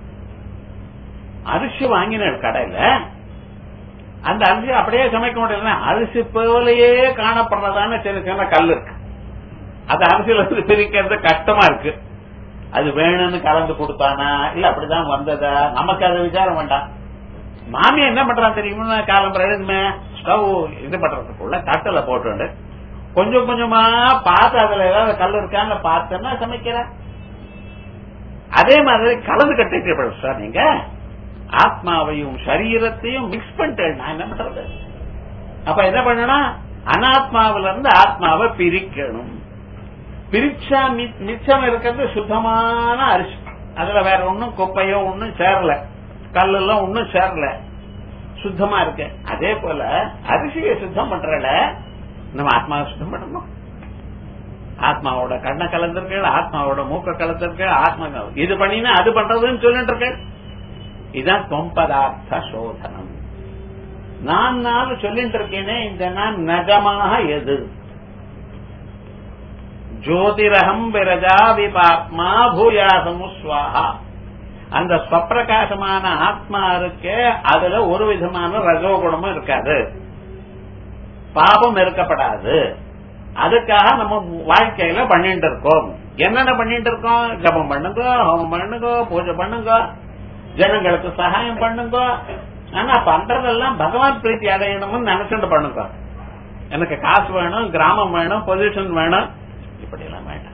அரிசி வாங்கின கடையில அந்த அரிசி அப்படியே சமைக்க முடியல அரிசி போலயே காணப்படுறதான சின்ன சின்ன கல் இருக்கு அது அரிசியில இருந்து பிரிக்கிறது கஷ்டமா இருக்கு அது வேணும்னு கலந்து கொடுத்தானா இல்ல அப்படிதான் வந்ததா நமக்கு அது விசாரம் வேண்டாம் மாமி என்ன பண்றான் தெரியுமா காலம்பரம் எழுதுமே ஸ்டவ் இது பண்றதுக்குள்ள தட்டுல போட்டு கொஞ்சம் கொஞ்சமா பார்த்து அதுல ஏதாவது கல் இருக்கான்னு பார்த்தேன்னா சமைக்கிறேன் அதே மாதிரி கலந்து கட்டிட்டு சார் நீங்க ஆத்மாவையும் சரீரத்தையும் மிக்ஸ் பண்ணிட்டு நான் என்ன பண்றது அப்ப என்ன பண்ணணும் அனாத்மாவில இருந்து ஆத்மாவை பிரிக்கணும் பிரிச்சா மிச்சம் இருக்கிறது சுத்தமான அரிசி அதுல வேற ஒன்னும் குப்பையோ ஒன்னும் சேரல கல்லெல்லாம் ஒன்னும் சேரல சுத்தமா இருக்கு அதே போல அரிசியை சுத்தம் பண்றல நம்ம ஆத்மாவை சுத்தம் பண்ணணும் ஆத்மாவோட கண்ணை கலந்திருக்க ஆத்மாவோட மூக்க கலந்திருக்க ஆத்மா இது பண்ணினா அது பண்றதுன்னு சொல்லிட்டு இருக்க இதுதான் தொம்பதார்த்த சோதனம் நான் நான் சொல்லிட்டு இருக்கேனே இந்த நான் நஜமாக எது ஜோதிரகம் விரஜா விபாத்மா பூயா சமுஸ்வாஹா அந்த ஸ்வப்பிரகாசமான ஆத்மா இருக்கு அதுல ஒரு விதமான ரஜோகுணமும் இருக்காது பாபம் இருக்கப்படாது அதுக்காக நம்ம வாழ்க்கையில பண்ணிட்டு இருக்கோம் என்னென்ன பண்ணிட்டு இருக்கோம் ஜபம் பண்ணுங்க ஹோமம் பண்ணுங்க பூஜை பண்ணுங்க ஜனங்களுக்கு சகாயம் பண்ணுங்க ஆனா பண்றதெல்லாம் பகவான் பிரீத்தி அடையணும்னு நினைச்சுட்டு பண்ணுங்க எனக்கு காசு வேணும் கிராமம் வேணும் பொசிஷன் வேணும் இப்படி எல்லாம் வேண்டாம்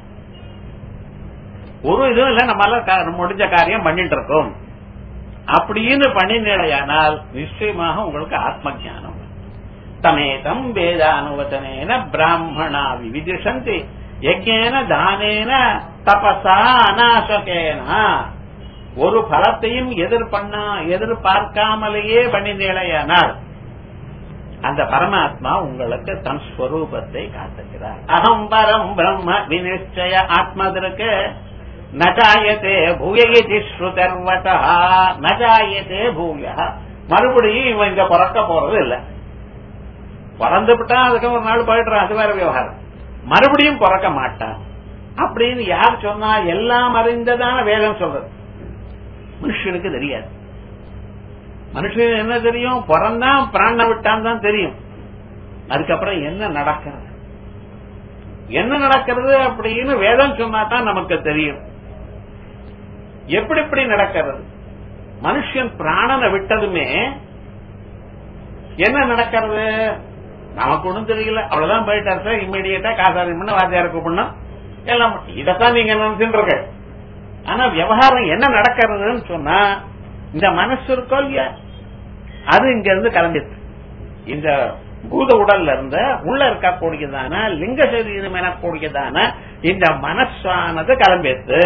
ஒரு இதுவும் இல்ல நம்மளால முடிஞ்ச காரியம் பண்ணிட்டு இருக்கோம் அப்படின்னு பண்ணினேடையானால் நிச்சயமாக உங்களுக்கு ஆத்ம ஜானம் தமேதம் வேதானுவச்சனேன பிராமணா விவிதிஷந்தி யஜ்ஞேன தானேன தபசா அநாசகேன ஒரு பலத்தையும் எதிர்பண்ணா எதிர்பார்க்காமலேயே பண்ணினேடையானால் அந்த பரமாத்மா உங்களுக்கு தன் ஸ்வரூபத்தை காட்டுகிறார் அகம் பரம் பிரம்ம விநிச்சய ஆத்மதற்கு நஜாயத்தே பூயதி ஸ்ருதர்வதா நஜாயத்தே பூய மறுபடியும் இவன் இங்க பிறக்க போறது இல்ல பிறந்துவிட்டா அதுக்கு ஒரு நாள் போயிடுறான் அது வேற விவகாரம் மறுபடியும் பிறக்க மாட்டான் அப்படின்னு யார் சொன்னா எல்லாம் அறிந்ததான வேதம் சொல்றது மனுஷனுக்கு தெரியாது மனுஷனுக்கு என்ன தெரியும் பிறந்தான் பிராண விட்டான் தான் தெரியும் அதுக்கப்புறம் என்ன நடக்கிறது என்ன நடக்கிறது அப்படின்னு வேதம் சொன்னா தான் நமக்கு தெரியும் எப்படி எப்படி நடக்கிறது மனுஷன் பிராணனை விட்டதுமே என்ன நடக்கிறது நமக்கு ஒண்ணும் தெரியல அவ்வளவுதான் போயிட்டார் சார் இம்மிடியட்டா காசாரி பண்ண வாத்தியார கூப்பிடணும் எல்லாம் இதைத்தான் நீங்க நினைச்சுட்டு இருக்க ஆனா விவகாரம் என்ன நடக்கிறதுன்னு சொன்னா இந்த மனசு இருக்கோ இல்லையா அது இங்க இருந்து கிளம்பிடுது இந்த பூத உடல்ல இருந்த உள்ள இருக்கக்கூடியதான லிங்க சரீரம் எனக்கூடியதான இந்த மனசானது கிளம்பிடுது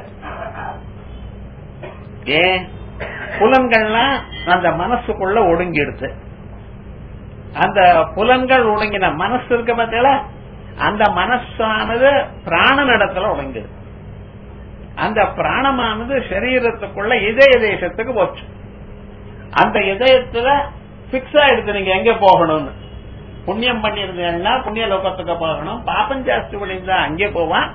ஏன் புலன்கள்லாம் அந்த மனசுக்குள்ள ஒடுங்கிடுது அந்த புலன்கள் ஒடுங்கின மனசு இருக்க பார்த்தீங்களா அந்த மனசானது பிராணனிடத்துல ஒடுங்கிடுது அந்த பிராணமானது சரீரத்துக்குள்ள இதய தேசத்துக்கு போச்சு அந்த இதயத்துல பிக்ஸ் ஆயிடுது நீங்க எங்க போகணும்னு புண்ணியம் பண்ணிருந்தீங்கன்னா புண்ணிய லோகத்துக்கு போகணும் பாப்பம் ஜாஸ்தி பண்ணியிருந்தா அங்கே போவான்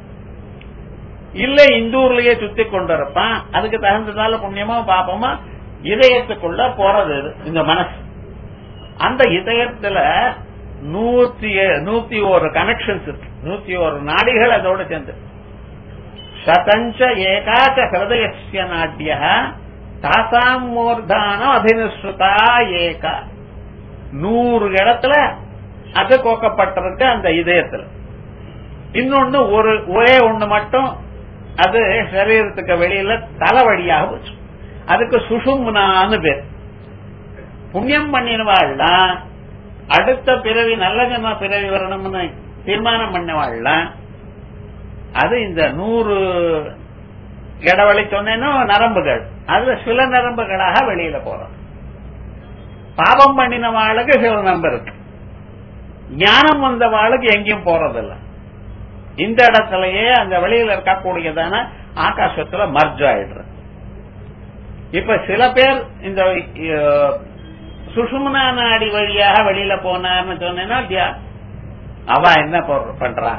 இல்ல இந்த ஊர்லயே சுத்தி கொண்டு இருப்பான் அதுக்கு தகுந்ததால புண்ணியமா பாப்பமா இதயத்துக்குள்ள போறது இந்த மனசு அந்த இதயத்துல நூத்தி நூத்தி ஒரு கனெக்ஷன்ஸ் இருக்கு நூத்தி ஒரு நாடிகள் அதோட சேர்ந்து சதஞ்ச ஏகாச்ச ஹிருதயசிய நாட்டிய தாசாம் மூர்தானம் அபினுஸ்ருதா ஏக நூறு இடத்துல அது கோக்கப்பட்டிருக்கு அந்த இதயத்துல இன்னொன்னு ஒரு ஒரே ஒண்ணு மட்டும் அது சரீரத்துக்கு வெளியில தலைவழியாக போச்சு அதுக்கு சுஷும்னான்னு பேர் புண்ணியம் பண்ணினவாள்னா அடுத்த பிறவி நல்ல ஜன்ம பிறவி வரணும்னு தீர்மானம் பண்ணவாள்லாம் அது இந்த நூறு இடவழி சொன்னேன்னா நரம்புகள் அதுல சில நரம்புகளாக வெளியில போறோம் பாபம் பண்ணின வாளுக்கு சில நரம்பு இருக்கு ஞானம் வந்த வாளுக்கு எங்கேயும் போறதில்ல இந்த இடத்துலயே அந்த வெளியில இருக்கக்கூடியதான ஆகாசத்துல மர்ஜ் ஆயிடுறது இப்ப சில பேர் இந்த சுஷுமனா நாடி வழியாக வெளியில போனார்னு சொன்னேன்னா அவ என்ன பண்றா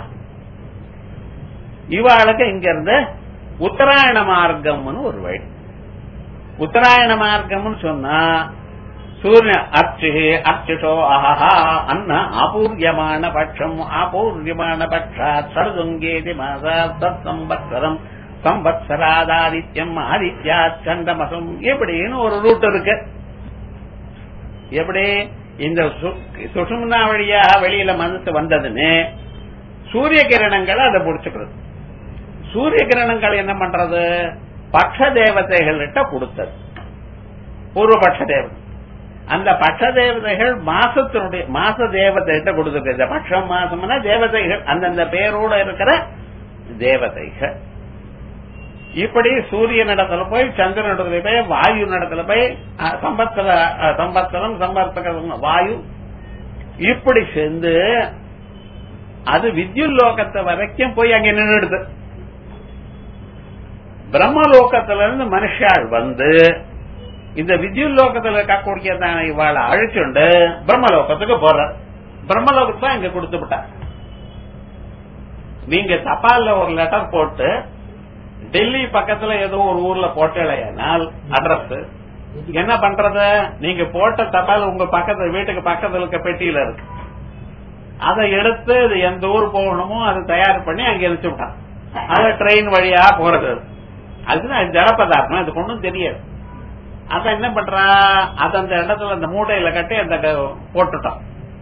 இவாளுக்கு இங்க இருந்து உத்தராயண மார்க்கம்னு ஒரு வழி உத்தராயண மார்க்கம்னு சொன்னா சூரிய அர்ச்சு அர்ச்சுஷோ அஹா அன்ன ஆபூர்யமான பட்சம் ஆபூர்யமான பட்சாத் சரதுங்கேதி மாசா தத் சம்பத்சரம் சம்பத்சராதாதித்யம் ஆதித்யாத் சண்டமசம் எப்படின்னு ஒரு ரூட் இருக்கு எப்படி இந்த சுஷும்னா வழியா வெளியில மனசு வந்ததுன்னு சூரிய கிரணங்களை அதை புடிச்சுக்கிறது சூரிய கிரணங்கள் என்ன பண்றது பட்ச தேவதைகள்கிட்ட கொடுத்தது பூர்வபட்ச தேவதை அந்த பட்ச தேவதைகள் மாசத்தினுடைய மாச தேவதைகிட்ட கொடுத்துருக்கு இந்த பட்சம் மாசம்னா தேவதைகள் அந்தந்த பேரோட இருக்கிற தேவதைகள் இப்படி சூரிய நடத்துல போய் சந்திர நடத்துல போய் வாயு நடத்துல போய் சம்பத்சர சம்பத்சரம் சம்பர்த்தக வாயு இப்படி சேர்ந்து அது வித்யுல் லோகத்தை வரைக்கும் போய் அங்க நின்றுடுது பிரம்மலோகத்துல இருந்து மனுஷாள் வந்து இந்த வித்யுல் லோகத்துல இருக்கக்கூடியதான இவாளை அழிச்சுண்டு பிரம்மலோகத்துக்கு போற பிரம்மலோகத்துக்கு தான் இங்க கொடுத்து விட்டா நீங்க தபால்ல ஒரு லெட்டர் போட்டு டெல்லி பக்கத்துல ஏதோ ஒரு ஊர்ல போட்டலையானால் அட்ரஸ் என்ன பண்றது நீங்க போட்ட தபால் உங்க பக்கத்துல வீட்டுக்கு பக்கத்துல இருக்க பெட்டியில இருக்கு அதை எடுத்து இது எந்த ஊர் போகணுமோ அதை தயார் பண்ணி அங்க எரிச்சு விட்டான் அது ட்ரெயின் வழியா போறது அதுதான் ஜலப்பதார்த்தம் அதுக்கு ஒன்றும் தெரியாது அத என்ன பண்றா அது அந்த இடத்துல அந்த மூட்டையில கட்டி அந்த க- போட்டுட்டான்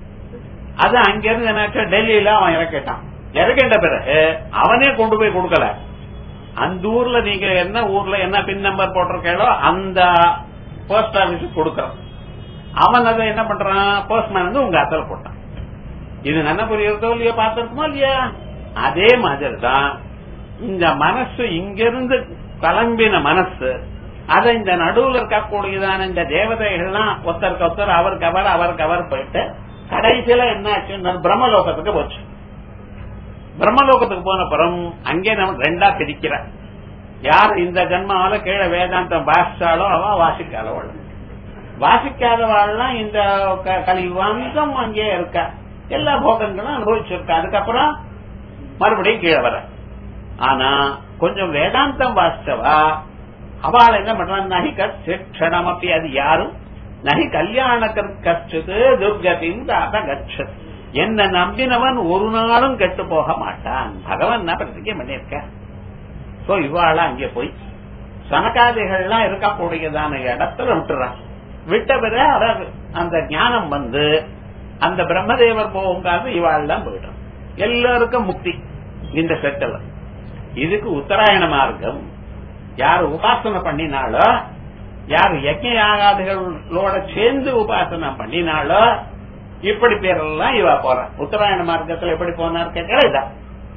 அது அங்கிருந்து என்னாச்சு டெல்லியில அவன் இறக்கிட்டான் இறக்கின்ற பிறகு அவனே கொண்டு போய் கொடுக்கல அந்த ஊர்ல நீங்க என்ன ஊர்ல என்ன பின் நம்பர் போட்டிருக்கீங்களோ அந்த போஸ்ட் ஆபீஸ் கொடுக்கறான் அவன் அதை என்ன பண்றான் போஸ்ட்மேன் வந்து உங்க அத்தல போட்டான் இது நல்ல புரியுறதோ இல்லையோ பார்த்திருக்குமா இல்லையா அதே மாதிரி தான் இந்த மனசு இங்கிருந்து கிளம்பின மனசு அதை இந்த நடுவுல இருக்கக்கூடியதான இந்த தேவதைகள்லாம் ஒருத்தருக்கு ஒருத்தர் அவருக்கு அவர் அவருக்கு அவர் போயிட்டு கடைசியில என்ன ஆச்சு பிரம்மலோகத்துக்கு போச்சு பிரம்மலோகத்துக்கு போன அப்புறம் அங்கே நம்ம ரெண்டா பிரிக்கிற யார் இந்த ஜென்மாவில கீழே வேதாந்தம் வாசிச்சாலோ அவ வாசிக்காதவள் வாசிக்காதவாள்லாம் இந்த க- கலியுகம் அங்கே இருக்கா எல்லா போகங்களும் அனுபவிச்சிருக்கா அதுக்கப்புறம் மறுபடியும் கீழே வர ஆனா கொஞ்சம் வேதாந்தம் வாசிச்சவா அவள் என்ன பண்றான் நகி கட்சணம் அப்படி அது யாரும் நகி கல்யாண கற்றது துர்கதின் தாத கச்சத் என்ன நம்பினவன் ஒரு நாளும் கெட்டு போக மாட்டான் பகவான் நான் பிரதிஜை பண்ணியிருக்க சோ இவாள அங்கே போய் சனகாதிகள்லாம் இருக்கக்கூடியதான இடத்துல விட்டுறான் விட்ட பிறகு அவர் அந்த ஞானம் வந்து அந்த பிரம்மதேவர் போகுங்காது இவாள் தான் போயிடும் எல்லாருக்கும் முக்தி இந்த செட்டில் இதுக்கு உத்தராயண மார்க்கம் யார் உபாசனை பண்ணினாலோ யார் யஜ்ஞ யாகாதிகளோட சேர்ந்து உபாசனை பண்ணினாலோ இப்படி பேரெல்லாம் இவா போற உத்தராயண மார்க்கத்துல எப்படி போனார் கேட்கல இதான்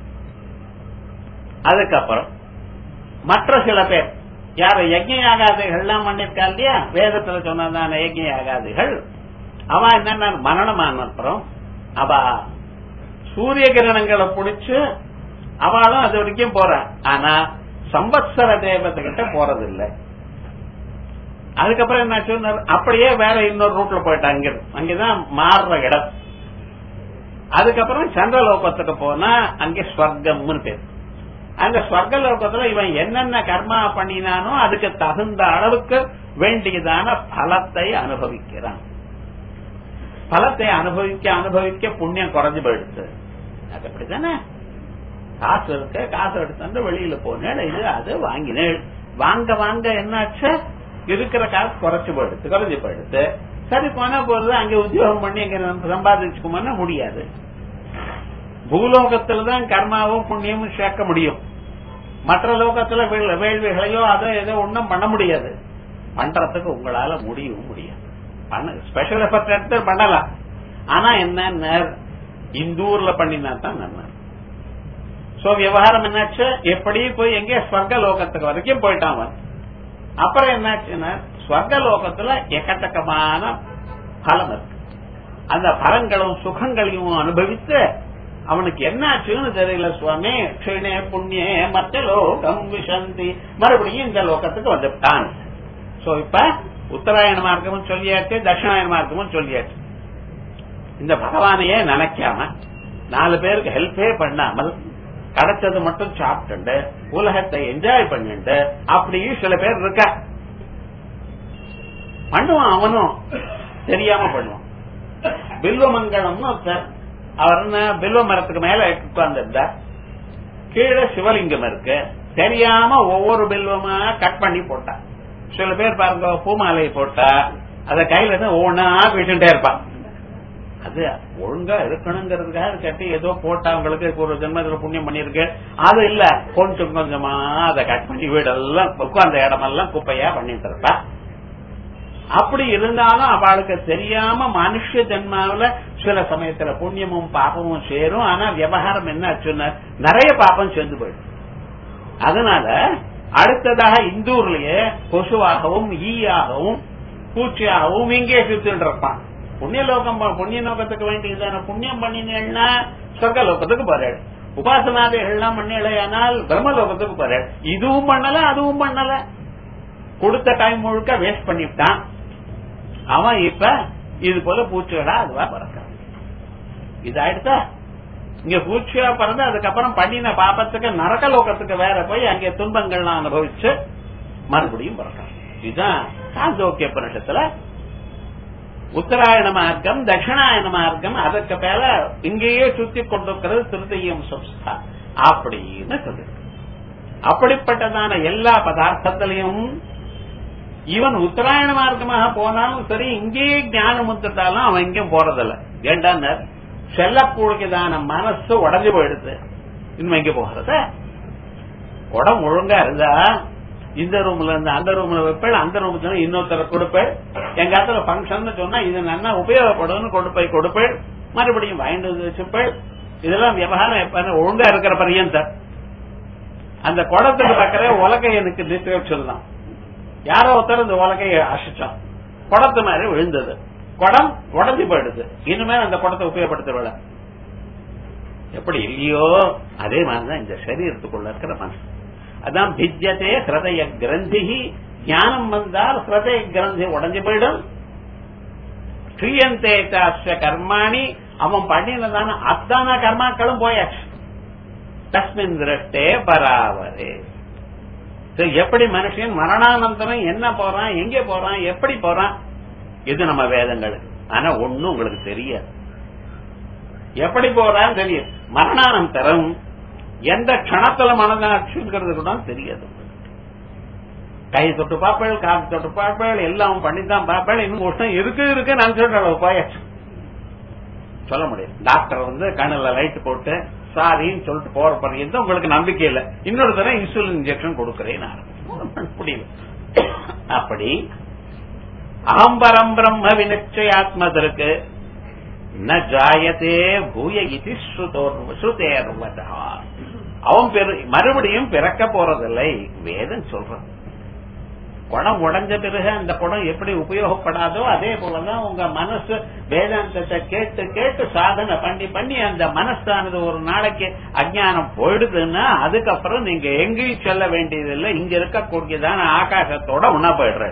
அதுக்கப்புறம் மற்ற சில பேர் யார் யஜ்ஞ யாகாதிகள் எல்லாம் பண்ணிருக்கா இல்லையா வேதத்துல சொன்னதான யஜ்ஞ யாகாதிகள் அவ என்னன்னா மரணமான அப்புறம் அவ சூரிய கிரணங்களை புடிச்சு அவளும் அது வரைக்கும் போற ஆனா சம்பத்சர தேவதை கிட்ட போறதில்லை அதுக்கப்புறம் என்ன சொன்னார் அப்படியே வேற இன்னொரு ரூட்ல போயிட்டாங்க அங்க அங்கதான் மாறுற இடம் அதுக்கப்புறம் சந்திரலோகத்துக்கு போனா அங்கே ஸ்வர்க்கம்னு பேர் அந்த ஸ்வர்க்க லோகத்துல இவன் என்னென்ன கர்மா பண்ணினானோ அதுக்கு தகுந்த அளவுக்கு வேண்டியதான பலத்தை அனுபவிக்கிறான் பலத்தை அனுபவிக்க அனுபவிக்க புண்ணியம் குறைஞ்சு போயிடுச்சு அது அப்படித்தானே காசு இருக்கு காசு எடுத்து வெளியில போனேன் இது அது வாங்கினேன் வாங்க வாங்க என்னாச்சு இருக்கிற காசு குறைச்சு போயிடுச்சு குறைஞ்சு போயிடுச்சு சரி போனா போறது அங்க உத்தியோகம் பண்ணி அங்க சம்பாதிச்சுக்குமான்னா முடியாது பூலோகத்துலதான் கர்மாவும் புண்ணியமும் சேர்க்க முடியும் மற்ற லோகத்துல வேள்- வேள்விகளையோ அதோ ஏதோ ஒண்ணும் பண்ண முடியாது பண்றதுக்கு உங்களால முடியவும் முடியாது பண்ண ஸ்பெஷல் எஃபர்ட் எடுத்து பண்ணலாம் ஆனா என்ன இந்த ஊர்ல பண்ணினா தான் நல்லா சோ விவகாரம் என்னாச்சு எப்படி போய் எங்கே ஸ்வர்க லோகத்துக்கு வரைக்கும் போயிட்டான் அவன் அப்புறம் என்னாச்சுன்னா ஸ்வர்க லோகத்துல எக்கச்சக்கமான பலம் இருக்கு அந்த பலங்களும் சுகங்களையும் அனுபவித்து அவனுக்கு என்ன ஆச்சுன்னு தெரியல சுவாமி க்ஷிணே புண்ணிய மத்த லோகம் விஷந்தி மறுபடியும் இந்த லோகத்துக்கு வந்துட்டான் சோ இப்ப உத்தராயண மார்க்கமும் சொல்லியாச்சு தட்சிணாயன மார்க்கமும் சொல்லியாச்சு இந்த பகவானையே நினைக்காம நாலு பேருக்கு ஹெல்ப்பே பண்ணாமல் கிடைச்சது மட்டும் சாப்பிட்டு உலகத்தை என்ஜாய் பண்ணிட்டு அப்படியும் சில பேர் இருக்கா பண்ணுவான் அவனும் தெரியாம பண்ணுவான் பில்வமங்கலம்னு ஒருத்தர் அவர் என்ன பில்வ மரத்துக்கு மேல உட்கார்ந்திருந்தார் கீழே சிவலிங்கம் இருக்கு தெரியாம ஒவ்வொரு பில்வமா கட் பண்ணி போட்டா சில பேர் பாருங்க பூமாலையை போட்டா அத கையில இருந்து ஒவ்வொன்னா விட்டுட்டே இருப்பான் அது ஒழுங்கா இருக்கணுங்கிறதுக்காக கட்டி ஏதோ போட்டவங்களுக்கு ஒரு ஜென்மத்துல புண்ணியம் பண்ணிருக்கு அது இல்ல கொஞ்சம் கொஞ்சமா அதை கட் பண்ணி வீடெல்லாம் உட்கார்ந்த இடமெல்லாம் குப்பையா பண்ணிட்டு இருப்பா அப்படி இருந்தாலும் அவளுக்கு தெரியாம மனுஷ ஜென்மாவில சில சமயத்துல புண்ணியமும் பாப்பமும் சேரும் ஆனா விவகாரம் என்ன ஆச்சுன்னா நிறைய பாப்பம் சேர்ந்து போயிடும் அதனால அடுத்ததாக இந்தூர்லயே கொசுவாகவும் ஈயாகவும் பூச்சியாகவும் இங்கே சுத்திட்டு இருப்பான் புண்ணிய லோகம் புண்ணிய லோகத்துக்கு வேண்டியதான புண்ணியம் பண்ணினேன்னா சொர்க்க லோகத்துக்கு போறாள் உபாசனாதைகள்லாம் பண்ணலையானால் பிரம்மலோகத்துக்கு போறாள் இதுவும் பண்ணல அதுவும் பண்ணல கொடுத்த டைம் முழுக்க வேஸ்ட் பண்ணிவிட்டான் அவன் இப்ப இது போல பூச்சிகளா அதுவா பிறக்கிறான் இது ஆயிடுச்சா இங்க பூச்சியா பிறந்து அதுக்கப்புறம் பண்ணின பாப்பத்துக்கு நரக லோகத்துக்கு வேற போய் அங்கே துன்பங்கள்லாம் அனுபவிச்சு மறுபடியும் பிறக்கிறான் இதுதான் சாந்தோக்கிய பரிஷத்துல உத்தராயண மார்க்கம் தட்சிணாயன மார்க்கம் அதுக்கு மேல இங்கேயே சுத்தி கொண்டிருக்கிறது திருத்தையம் சம்ஸ்தா அப்படின்னு சொல்லு அப்படிப்பட்டதான எல்லா பதார்த்தத்திலையும் இவன் உத்தராயண மார்க்கமாக போனாலும் சரி இங்கேயே ஞானம் வந்துட்டாலும் அவன் எங்கேயும் போறதில்ல ஏண்டான்னு செல்லக்கூடியதான மனசு உடஞ்சு போயிடுது இன்னும் எங்க போகிறத உடம்பு ஒழுங்கா இருந்தா இந்த ரூம்ல இருந்து அந்த ரூம்ல வைப்பேள் அந்த ரூம்ல இன்னொருத்தர கொடுப்பேள் எங்க இடத்துல பங்கன் சொன்னா இது நல்லா உபயோகப்படும்னு கொண்டு போய் கொடுப்பேள் மறுபடியும் வாங்கிட்டு வந்து வச்சுப்பேள் இதெல்லாம் விவகாரம் எப்ப ஒழுங்கா இருக்கிற பரியந்த அந்த குடத்துக்கு பக்கற உலகை எனக்கு நிறுத்தி வச்சிருந்தான் யாரோ ஒருத்தர் இந்த உலகையை அசிச்சான் குடத்து மாதிரி விழுந்தது குடம் உடஞ்சி போயிடுது இனிமேல் அந்த குடத்தை உபயோகப்படுத்த எப்படி இல்லையோ அதே மாதிரிதான் இந்த சரீரத்துக்குள்ள இருக்கிற மனசு அதான் பிஜ்யத்தே ஹிருதய கிரந்தி ஞானம் வந்தால் ஹிருதய கிரந்தி உடஞ்சு போயிடும் கிரியந்தே சாஸ்திர கர்மாணி அவன் பண்ணினதான அத்தான கர்மாக்களும் போயாச்சு தஸ்மின் திருஷ்டே பராவரே எப்படி மனுஷன் மரணானந்தரம் என்ன போறான் எங்க போறான் எப்படி போறான் இது நம்ம வேதங்கள் ஆனா ஒண்ணும் உங்களுக்கு தெரியாது எப்படி போறான்னு தெரியும் மரணானந்தரம் எந்த கணத்துல மனதாட்சிங்கிறது கூட தெரியாது கை தொட்டு பார்ப்பேள் காது தொட்டு பார்ப்பேள் எல்லாம் பண்ணித்தான் பார்ப்பேள் இன்னும் வருஷம் இருக்கு இருக்கு நான் சொல்ற போயாச்சு சொல்ல முடியும் டாக்டர் வந்து கண்ணுல லைட் போட்டு சாரின்னு சொல்லிட்டு போற பர்யந்தம் உங்களுக்கு நம்பிக்கை இல்ல இன்னொரு தடவை இன்சுலின் இன்ஜெக்ஷன் கொடுக்கிறேன் முடியல அப்படி அகம்பரம் பிரம்ம வினிச்சயாத்மதற்கு ந ஜாயத்தே பூய இது ஸ்ருதேர்வதா அவன் மறுபடியும் பிறக்க போறதில்லை வேதம் சொல்றான் குடம் உடஞ்ச பிறகு அந்த குடம் எப்படி உபயோகப்படாதோ அதே போலதான் உங்க மனசு வேதாந்தத்தை கேட்டு கேட்டு சாதனை பண்ணி பண்ணி அந்த மனசானது ஒரு நாளைக்கு அஜானம் போயிடுதுன்னா அதுக்கப்புறம் நீங்க எங்கேயும் செல்ல வேண்டியதில்லை இங்க இருக்கக்கூடியதான ஆகாசத்தோட உணா போயிடுற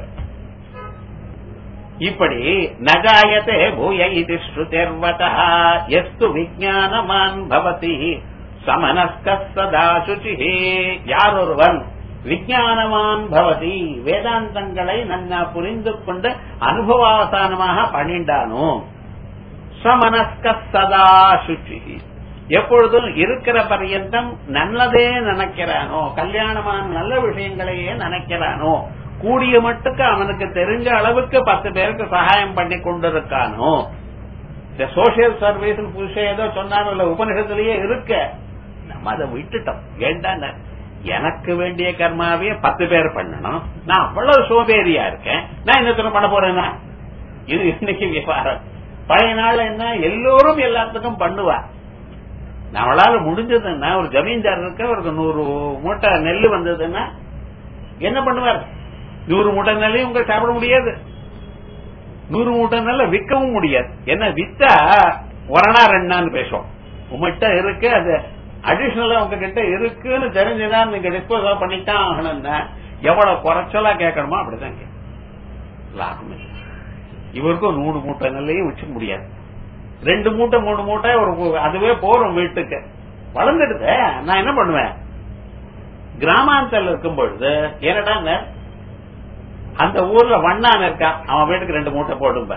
இப்படி நஜாயத்தே பூய இது ஸ்ருதிர்வதா எஸ்து விஜானமான் பவதி சமனஸ்க சதா சுச்சி யார் ஒருவன் விஜயானவான் பவதி வேதாந்தங்களை நன்னா புரிந்து கொண்டு அனுபவாவசானமாக பண்ணிண்டானோ சமனஸ்க சதா சுச்சி எப்பொழுதும் இருக்கிற பர்யந்தம் நல்லதே நினைக்கிறானோ கல்யாணமான நல்ல விஷயங்களையே நினைக்கிறானோ கூடிய மட்டுக்கு அவனுக்கு தெரிஞ்ச அளவுக்கு பத்து பேருக்கு சகாயம் பண்ணி கொண்டிருக்கானோ இந்த சோசியல் சர்வீஸ் புதுசா ஏதோ சொன்னாலும் உபநிஷத்துலயே இருக்க நம்ம அதை விட்டுட்டோம் ஏண்டான எனக்கு வேண்டிய கர்மாவே பத்து பேர் பண்ணணும் நான் அவ்வளவு சோபேரியா இருக்கேன் நான் என்ன பண்ண போறேன்னா இது இன்னைக்கு விவகாரம் பழைய நாள் என்ன எல்லோரும் எல்லாத்துக்கும் பண்ணுவா நம்மளால முடிஞ்சதுன்னா ஒரு ஜமீன்தார் இருக்க ஒரு நூறு மூட்டை நெல் வந்ததுன்னா என்ன பண்ணுவார் நூறு மூட்டை நெல்லையும் உங்க சாப்பிட முடியாது நூறு மூட்டை நெல்ல விற்கவும் முடியாது என்ன வித்தா ஒரணா ரெண்டான்னு பேசுவோம் உங்ககிட்ட இருக்கு அது அடிஷனலா உங்ககிட்ட இருக்குன்னு தெரிஞ்சுதான் நீங்க டிஸ்போஸ் பண்ணித்தான் ஆகணும்னா எவ்வளவு குறைச்சலா கேட்கணுமோ அப்படிதான் லாபம் இவருக்கும் நூறு மூட்டை நெல்லையும் வச்சுக்க முடியாது ரெண்டு மூட்டை மூணு மூட்டை ஒரு அதுவே போறோம் வீட்டுக்கு வளர்ந்துடுது நான் என்ன பண்ணுவேன் கிராமாந்தத்தில் இருக்கும் பொழுது என்னடா அந்த ஊர்ல வண்ணான் இருக்கான் அவன் வீட்டுக்கு ரெண்டு மூட்டை போடும்ப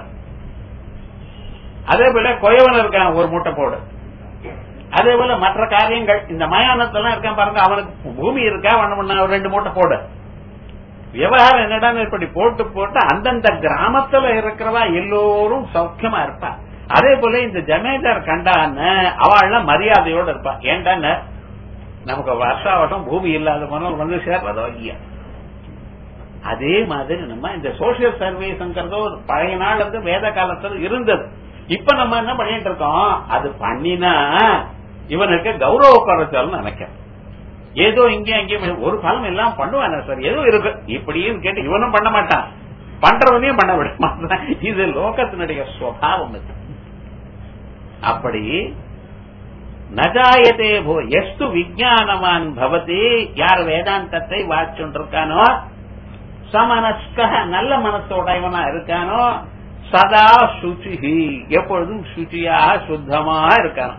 அதே போல கொயவன் இருக்கான் ஒரு மூட்டை போடு அதே போல மற்ற காரியங்கள் இந்த மயானத்தெல்லாம் இருக்கான் பாருங்க அவனுக்கு பூமி இருக்கா வண்ண பண்ண ரெண்டு மூட்டை போடு விவகாரம் என்னடா இப்படி போட்டு போட்டு அந்தந்த கிராமத்துல இருக்கிறவா எல்லோரும் சௌக்கியமா இருப்பா அதே போல இந்த ஜமீன்தார் கண்டான்னு அவள்லாம் மரியாதையோட இருப்பா ஏண்டான்னு நமக்கு வருஷா வருஷம் பூமி இல்லாத போனால் வந்து சேர்றதோ இல்லையா அதே மாதிரி நம்ம இந்த சோசியல் சர்வீஸ்ங்கிறதோ ஒரு பழைய நாள் இருந்து வேத காலத்துல இருந்தது இப்ப நம்ம என்ன பண்ணிட்டு இருக்கோம் அது பண்ணினா இவனுக்கு கௌரவ குறைச்சல் நினைக்கிறேன் ஏதோ இங்க அங்கேயும் ஒரு பலம் எல்லாம் பண்ணுவான சார் ஏதோ இருக்கு இப்படின்னு கேட்டு இவனும் பண்ண மாட்டான் பண்றவனையும் பண்ண விட மாட்டான் இது லோகத்தினுடைய சுவாவம் இது அப்படி நஜாயதே போ எஸ்து விஜயானவான் பவதி யார் வேதாந்தத்தை வாச்சுருக்கானோ சமனஸ்க நல்ல மனசோடையவனா இருக்கானோ சதா சுச்சிஹி எப்பொழுதும் சுச்சியாக சுத்தமாக இருக்கானோ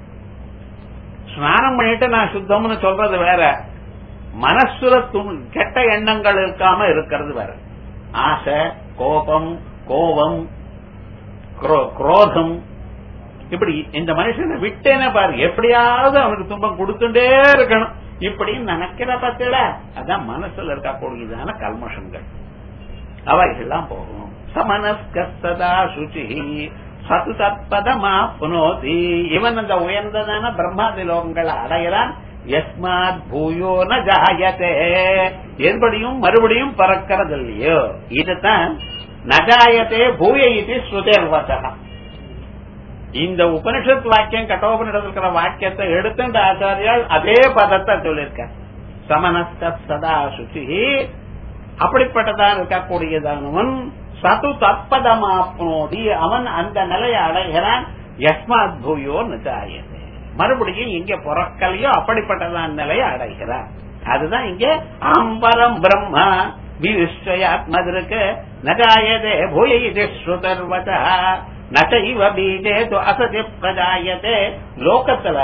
ஸ்நானம் பண்ணிட்டு நான் சுத்தம்னு சொல்றது வேற மனசுல துண் கெட்ட எண்ணங்கள் இருக்காம இருக்கிறது வேற ஆசை கோபம் கோபம் குரோ- குரோதம் இப்படி இந்த மனுஷனை விட்டேனே பாரு எப்படியாவது அவனுக்கு துன்பம் கொடுத்துட்டே இருக்கணும் இப்படின்னு நினைக்கிற பத்தில அதான் மனசுல இருக்கக்கூடியதான கல்மஷங்கள் அவைகள்லாம் போகும் சமனஸ்கஸ்ததா சுச்சி சது தத்பதமா புனோதி இவன் அந்த உயர்ந்ததான பிரம்மாதி லோகங்களை அடைகிறான் எஸ்மாத் பூயோ ந ஜாயத்தே என்படியும் மறுபடியும் பறக்கிறது இல்லையோ இதுதான் நஜாயத்தே பூய இது ஸ்ருதேர்வசகம் இந்த உபனிஷத் வாக்கியம் கட்டோபனிடத்தில் இருக்கிற வாக்கியத்தை எடுத்து இந்த ஆச்சாரியால் அதே பதத்தை சொல்லியிருக்க சமனஸ்த சதா சுச்சி அப்படிப்பட்டதான் இருக்கக்கூடியதானவன் சது தற்பதமாப்னோதி அவன் அந்த நிலையை அடைகிறான் யஸ்மாத் பூயோ நிஜாயதே மறுபடியும் இங்க பிறக்கலையோ அப்படிப்பட்டதான் நிலையை அடைகிறான் அதுதான் இங்க அம்பரம் பிரம்மா விவிஷ்டயாத்மதிருக்கு நஜாயதே பூய இது ஸ்ருதர்வதா நசைவ பீஜே து அசதி பிரஜாயதே லோகத்துல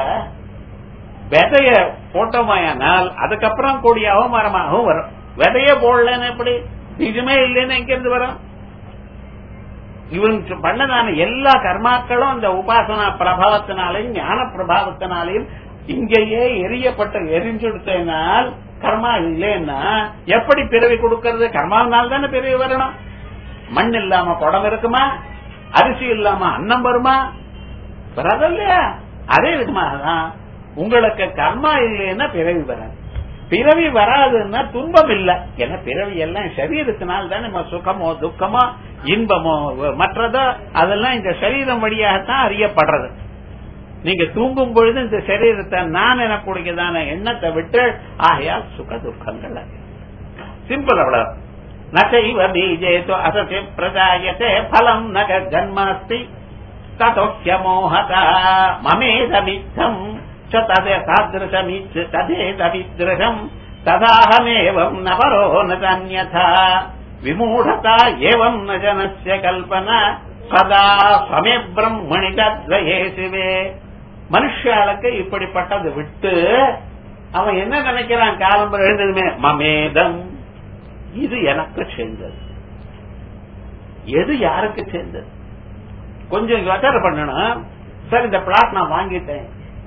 விதைய போட்டோமாயானால் அதுக்கப்புறம் கூடிய அவமானமாகவும் வரும் விதைய போடலன்னு எப்படி நிஜமே இல்லைன்னு எங்க இருந்து வரும் இவன் பண்ணதான எல்லா கர்மாக்களும் அந்த உபாசனா பிரபாவத்தினாலையும் ஞான பிரபாவத்தினாலையும் இங்கேயே எரியப்பட்ட எரிஞ்சுடுத்தனால் கர்மா இல்லைன்னா எப்படி பிறவி கொடுக்கறது கர்மாவினால் தானே பிறவி வரணும் மண் இல்லாம குடம் இருக்குமா அரிசி இல்லாம அன்னம் வருமா வராது இல்லையா அதே விதமாகதான் உங்களுக்கு கர்மா இல்லைன்னா பிறவி வராது பிறவி வராதுன்னா துன்பம் இல்ல ஏன்னா பிறவி எல்லாம் சரீரத்தினால் தானே நம்ம சுகமோ துக்கமோ இன்பமோ மற்றதோ அதெல்லாம் இந்த சரீரம் வழியாகத்தான் அறியப்படுறது நீங்க தூங்கும் பொழுது இந்த சரீரத்தை நான் எனக்கூடியதான எண்ணத்தை விட்டு ஆகையால் சுக துக்கங்கள் சிம்பிள் அவ்வளவு நைவ பீஜேது அசதி பிரஜாயத்தே பலம் நக ஜன்மாஸ்தி ததோக்கிய மோகதா மமேதமித்தம் ச ததே தாதிருஷமிச் ததேதவித்ருஷம் ததாஹமேவம் ந பரோ ந தன்யதா விமூடதா ஏவம் ந ஜனஸ்ய கல்பனா சதா சமே பிரம்மணி தத்வயே சிவே மனுஷாளுக்கு இப்படிப்பட்டது விட்டு அவன் என்ன நினைக்கிறான் காலம்பரம் எழுந்ததுமே மமேதம் இது எனக்கு சேர்ந்தது எது யாருக்கு சேர்ந்தது கொஞ்சம் யோசனை பண்ணணும் சார் இந்த பிளாட் நான் வாங்கிட்டேன்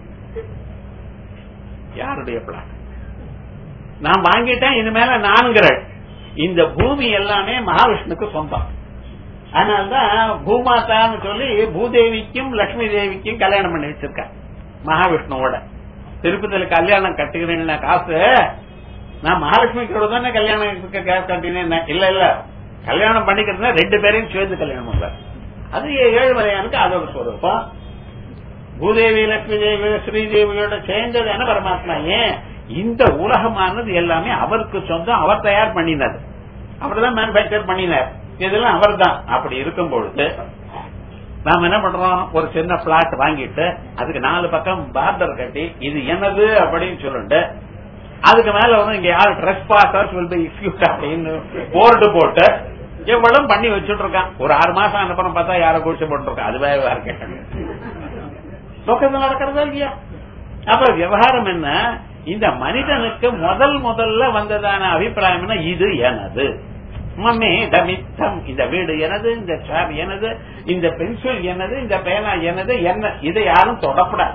யாருடைய பிளாட் நான் வாங்கிட்டேன் இனிமேல நான்கிறேன் இந்த பூமி எல்லாமே மகாவிஷ்ணுக்கு சொந்தம் அதனால்தான் பூமாதான்னு சொல்லி பூதேவிக்கும் லட்சுமி தேவிக்கும் கல்யாணம் பண்ணி வச்சிருக்கேன் மகாவிஷ்ணுவோட திருப்பதியில கல்யாணம் கட்டுகிறேன் காசு நான் மகாலட்சுமி கூட தானே கல்யாணம் கட்டினேன் இல்ல இல்ல கல்யாணம் பண்ணிக்கிறதுனா ரெண்டு பேரையும் சேர்ந்து கல்யாணம் பண்றாரு அது ஏழுமலையானுக்கு அதோட ஸ்வரூபம் பூதேவி லட்சுமி தேவி ஸ்ரீதேவியோட சேர்ந்தது என்ன பரமாத்மா ஏன் இந்த உலகமானது எல்லாமே அவருக்கு சொந்தம் அவர் தயார் பண்ணினது அவர் தான் மேனுபேக்சர் பண்ணினார் இதெல்லாம் அவர் தான் அப்படி இருக்கும் பொழுது நாம என்ன பண்றோம் ஒரு சின்ன பிளாட் வாங்கிட்டு அதுக்கு நாலு பக்கம் பார்டர் கட்டி இது என்னது அப்படின்னு சொல்லிட்டு அதுக்கு மேல வந்து இங்க யார் trespassers will be issued அப்படின்னு போர்டு போட்டு எவ்வளவு பண்ணி வச்சுட்டு இருக்கான் ஒரு ஆறு மாசம் அனுப்புறம் பார்த்தா யார குடிச்சு போட்டுருக்கான் அது வேற வேற கேட்டாங்க லோக்கத்தில் நடக்கிறதா இல்லையா அப்ப விவகாரம் என்ன இந்த மனிதனுக்கு முதல் முதல்ல வந்ததான அபிப்பிராயம்னா இது எனது மம்மே டமித்தம் இந்த வீடு எனது இந்த சேர் எனது இந்த பென்சில் எனது இந்த பேனா எனது என்ன இதை யாரும் தொடப்படாது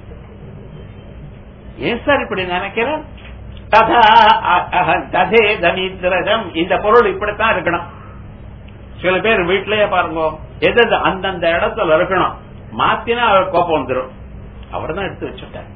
ஏன் சார் இப்படி நினைக்கிறேன் ததா ததே தனித்ரஜம் இந்த பொருள் இப்படித்தான் இருக்கணும் சில பேர் வீட்டிலேயே பாருங்க எது அந்தந்த இடத்துல இருக்கணும் மாத்தினா அவர் கோப்பம் வந்துடும் அவர் தான் எடுத்து வச்சுட்டார்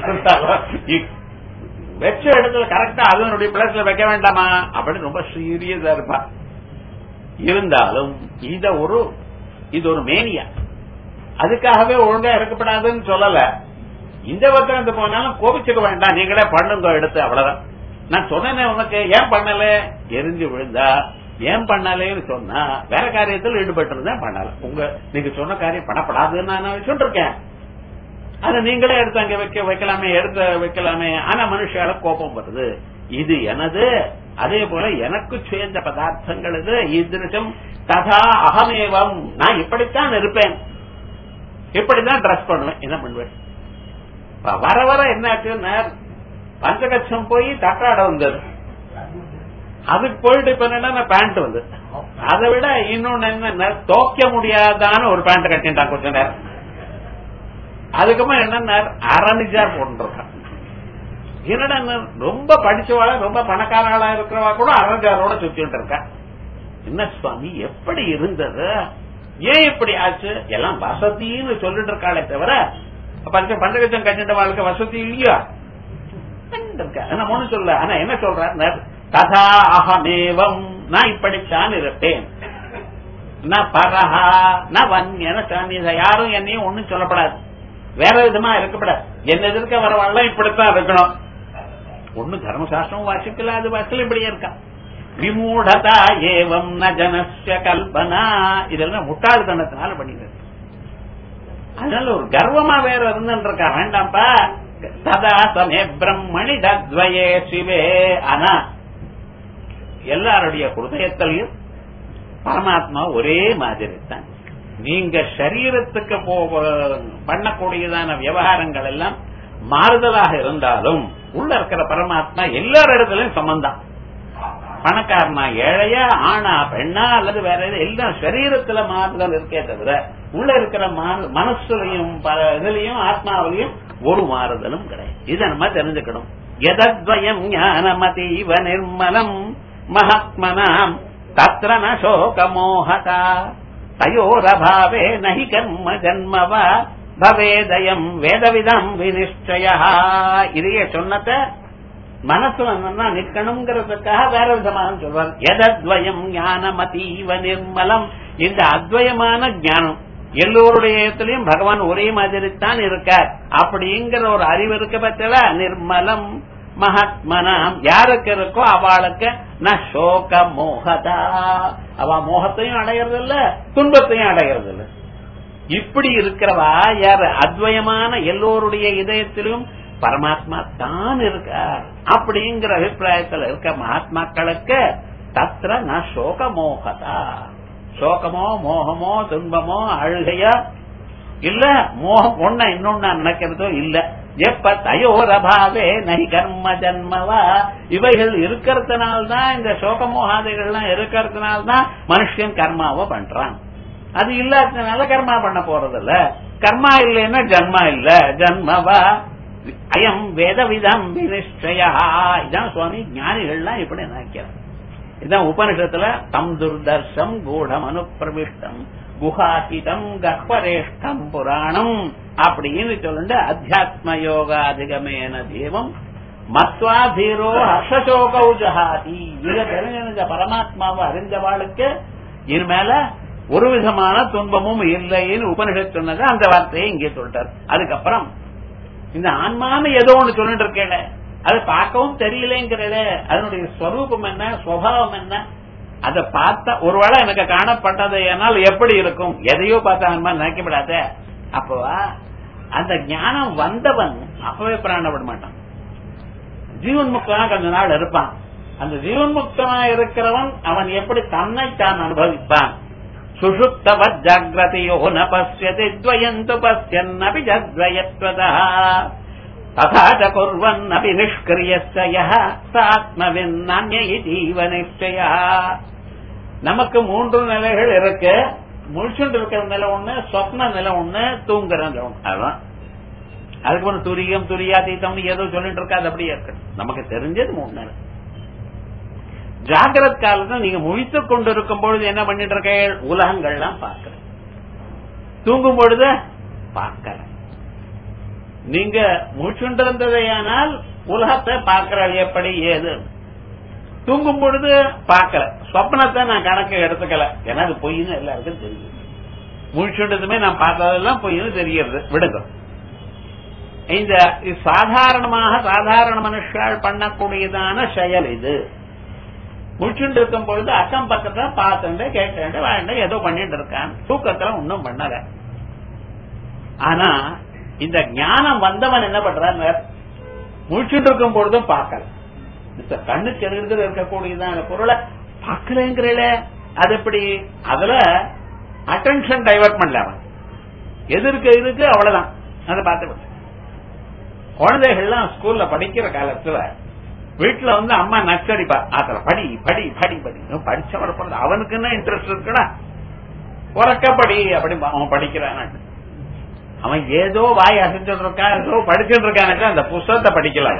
வச்ச இடத்துல கரெக்டா அதனுடைய பிளேஸ்ல வைக்க வேண்டாமா அப்படின்னு ரொம்ப சீரியஸா இருப்பா இருந்தாலும் இத ஒரு இது ஒரு மேனியா அதுக்காகவே ஒழுங்கா இருக்கப்படாதுன்னு சொல்லல இந்த பக்கம் போனாலும் கோபிச்சுக்க வேண்டாம் நீங்களே பண்ணுங்க எடுத்து அவ்வளவுதான் நான் சொன்னேன் உனக்கு ஏன் பண்ணல எரிஞ்சு விழுந்தா ஏன் பண்ணலேன்னு சொன்னா வேற காரியத்தில் ஈடுபட்டு இருந்தா பண்ணல உங்க நீங்க சொன்ன காரியம் பண்ணப்படாதுன்னு நான் சொல்லிருக்கேன் அதை நீங்களே எடுத்து அங்க வைக்க வைக்கலாமே எடுத்து வைக்கலாமே ஆனா மனுஷால கோபம் வருது இது எனது அதே போல எனக்கு சேர்ந்த பதார்த்தங்கள் இது ஈதிருஷம் ததா அகமேவம் நான் இப்படித்தான் இருப்பேன் இப்படிதான் ட்ரெஸ் பண்ணுவேன் என்ன பண்ணுவேன் இப்ப வர வர என்ன ஆச்சுன்னா பஞ்சகட்சம் போய் தட்டாட வந்தது அதுக்கு போயிட்டு இப்ப என்னன்னா பேண்ட் வந்து அதை விட இன்னொன்னு என்ன தோக்க முடியாதான ஒரு பேண்ட் கட்டிட்டான் கொஞ்ச நேரம் அதுக்கப்புறம் என்னன்னா அரணிஜார் போட்டுருக்கான் என்னடா ரொம்ப படிச்சவாளா ரொம்ப பணக்காரங்களா இருக்கிறவா கூட அரணிஜாரோட சுத்திட்டு இருக்கா என்ன சுவாமி எப்படி இருந்தது ஏன் இப்படி ஆச்சு எல்லாம் வசதின்னு சொல்லிட்டு இருக்காளே தவிர பஞ்ச பஞ்சகச்சம் கட்டிட்ட வாழ்க்கை வசதி இல்லையா நம்ம ஒண்ணு சொல்ல ஆனா என்ன சொல்ற கதா அகமேவம் நான் இப்படித்தான் இருப்பேன் நான் பரஹா நான் வன்யன யாரும் என்னையும் ஒண்ணும் சொல்லப்படாது வேற விதமா இருக்கப்படாது என்ன எதிர்க்க வரவாள்லாம் இப்படித்தான் இருக்கணும் ஒண்ணு தர்மசாஸ்திரம் வாசிக்கல அது வாசல் இப்படியே இருக்கா விமூடதா ஏவம் ந ஜனஸ்ய கல்பனா இதெல்லாம் முட்டாள்தனத்தினால பண்ணிக்கிறது அதனால ஒரு கர்வமா வேற இருந்துருக்கா வேண்டாம்ப்பா சதா சமே பிரம்மணி தத்வயே சிவே ஆனா எல்லாருடைய ஹிருதயத்திலையும் பரமாத்மா ஒரே மாதிரி தான் நீங்க சரீரத்துக்கு பண்ணக்கூடியதான விவகாரங்கள் எல்லாம் மாறுதலாக இருந்தாலும் உள்ள இருக்கிற பரமாத்மா எல்லார் இடத்துலயும் சம்பந்தம் பணக்காரனா ஏழையா ஆணா பெண்ணா அல்லது வேற எது எல்லாம் சரீரத்துல மாறுதல் இருக்கே தவிர உள்ள இருக்கிற மனசுலையும் இதுலயும் ஆத்மாவிலையும் ஒரு மாறுதலும் கிடையாது இதை நம்ம தெரிஞ்சுக்கணும் எதத்வயம் ஞானமதீவ நிர்மலம் மகாத்மனாம் தத்ர ந சோகமோகதா தயோரபாவே நஹி கர்ம ஜன்மவா பவேதயம் வேதவிதம் வினிஷ்டய இதையே சொன்னத மனசுல என்னன்னா நிக்கணுங்கிறதுக்காக வேற விதமாக சொல்வார் எதத்வயம் ஞானம் அதீவ நிர்மலம் இந்த அத்வயமான ஞானம் எல்லோருடைய இடத்துலயும் பகவான் ஒரே மாதிரி தான் இருக்கார் அப்படிங்கிற ஒரு அறிவு இருக்க பத்தில நிர்மலம் மகாத்மனாம் யாருக்கு இருக்கோ அவளுக்கு ந சோக மோகதா அவ மோகத்தையும் அடைகிறது இல்ல துன்பத்தையும் அடைகிறது இல்ல இப்படி இருக்கிறவா யார் அத்வயமான எல்லோருடைய இதயத்திலும் பரமாத்மா தான் இருக்கார் அப்படிங்கிற அபிப்பிராயத்தில் இருக்க மகாத்மாக்களுக்கு தத்திர ந சோக மோகதா சோகமோ மோகமோ துன்பமோ அழுகையோ இல்ல மோகம் ஒன்ன இன்னொன்னா நினைக்கிறதோ இல்ல எப்ப தயோரபாவே நகி கர்ம ஜன்மவா இவைகள் இருக்கிறதுனால்தான் இந்த சோகமோகாதைகள்லாம் இருக்கிறதுனால்தான் மனுஷன் கர்மாவை பண்றான் அது இல்லாததுனால கர்மா பண்ண போறது இல்ல கர்மா இல்லைன்னா ஜன்மா இல்ல ஜன்மவா அயம் வேதவிதம் வினிஷ்டயா இதான் சுவாமி ஞானிகள்லாம் இப்படி நினைக்கிறார் இதான் உபனிஷத்துல தம் துர்தர்ஷம் கூடம் அனுப்பிரவிஷ்டம் குஹாசிதம் கர்ப்பரேஷ்டம் புராணம் அப்படின்னு சொல்லிட்டு அத்தியாத்ம யோகாதிகமேன தேவம் மத்வா தீரோ ஹர்ஷசோகௌ ஜஹாதி இத தெரிஞ்ச பரமாத்மாவை அறிஞ்சவாளுக்கு இனிமேல ஒரு விதமான துன்பமும் இல்லைன்னு உபனிஷத் சொன்னது அந்த வார்த்தையை இங்கே சொல்லிட்டார் அதுக்கப்புறம் இந்த ஆன்மான்னு ஏதோ ஒன்று சொல்லிட்டு இருக்கேன் அது பார்க்கவும் தெரியலேங்கிறத அதனுடைய ஸ்வரூபம் என்ன சுவாவம் என்ன அதை பார்த்தா ஒருவேளை எனக்கு காணப்பட்டது ஏனால் எப்படி இருக்கும் எதையோ பார்த்த ஆன்மா நினைக்கப்படாத அப்பவா அந்த ஞானம் வந்தவன் அப்பவே பிராணப்பட மாட்டான் ஜீவன் முக்தனா கொஞ்ச நாள் இருப்பான் அந்த ஜீவன் முக்தனா இருக்கிறவன் அவன் எப்படி தன்னை தான் அனுபவிப்பான் சுஷுப்தவத் ஜாகிரதையோ ந பசியதி துவயந்து பசியன்னபி ஜத்வயத்வதா ததா ச குர்வன்னபி நிஷ்கிரியஸ்ய யः சாத்மவின்னான்ய ஜீவ நிச்சயா நமக்கு மூன்று நிலைகள் இருக்கு முழிச்சுட்டு இருக்கிற நிலை ஒண்ணு சொப்ன நிலை ஒண்ணு தூங்குற நிலை ஒண்ணு அதுதான் அதுக்கு ஒண்ணு துரியம் துரியாதீத்தம்னு ஏதோ சொல்லிட்டு இருக்கா அது அப்படியே இருக்கு நமக்கு தெரிஞ்சது மூணு நிலை ஜாகிரத் காலத்தில் நீங்க முழித்துக் கொண்டிருக்கும் பொழுது என்ன பண்ணிட்டு இருக்க உலகங்கள்லாம் பார்க்கற தூங்கும் பொழுது பார்க்கற நீங்க முழிச்சுண்டிருந்ததையானால் உலகத்தை பார்க்கிற எப்படி ஏது தூங்கும் பொழுது பார்க்கல சொப்னத்தை நான் கணக்கு எடுத்துக்கல ஏன்னா அது பொய்ன்னு எல்லாருக்கும் தெரியும் முழிச்சுண்டதுமே நான் பார்த்ததெல்லாம் பொய்ன்னு தெரிகிறது விடுங்க இந்த சாதாரணமாக சாதாரண மனுஷால் பண்ணக்கூடியதான செயல் இது முழிச்சுட்டு இருக்கும் பொழுது அக்கம் பக்கத்துல பார்த்துட்டு கேட்டு வாழ்ந்து ஏதோ பண்ணிட்டு இருக்கான் தூக்கத்துல ஒன்னும் பண்ணல ஆனா இந்த ஞானம் வந்தவன் என்ன பண்றான் முழிச்சுட்டு இருக்கும் பொழுதும் பார்க்கல இப்ப கண்ணுக்கு எதிர்த்து இருக்கக்கூடியதான பொருளை பார்க்கலங்கிறல அது எப்படி அதுல அட்டென்ஷன் டைவர்ட் பண்ணல அவன் எதிர்க்க இருக்கு அவ்வளவுதான் அதை பார்த்து குழந்தைகள்லாம் ஸ்கூல்ல படிக்கிற காலத்துல வீட்டுல வந்து அம்மா நச்சடிப்பா அதுல படி படி படி படி படிச்சவன பொழுது அவனுக்கு என்ன இன்ட்ரெஸ்ட் இருக்குடா உறக்க படி அப்படி அவன் படிக்கிறான் அவன் ஏதோ வாய் அசைச்சுட்டு இருக்கான் ஏதோ படிச்சுட்டு இருக்கானுக்கு அந்த புஸ்தகத்தை படிக்கலாம்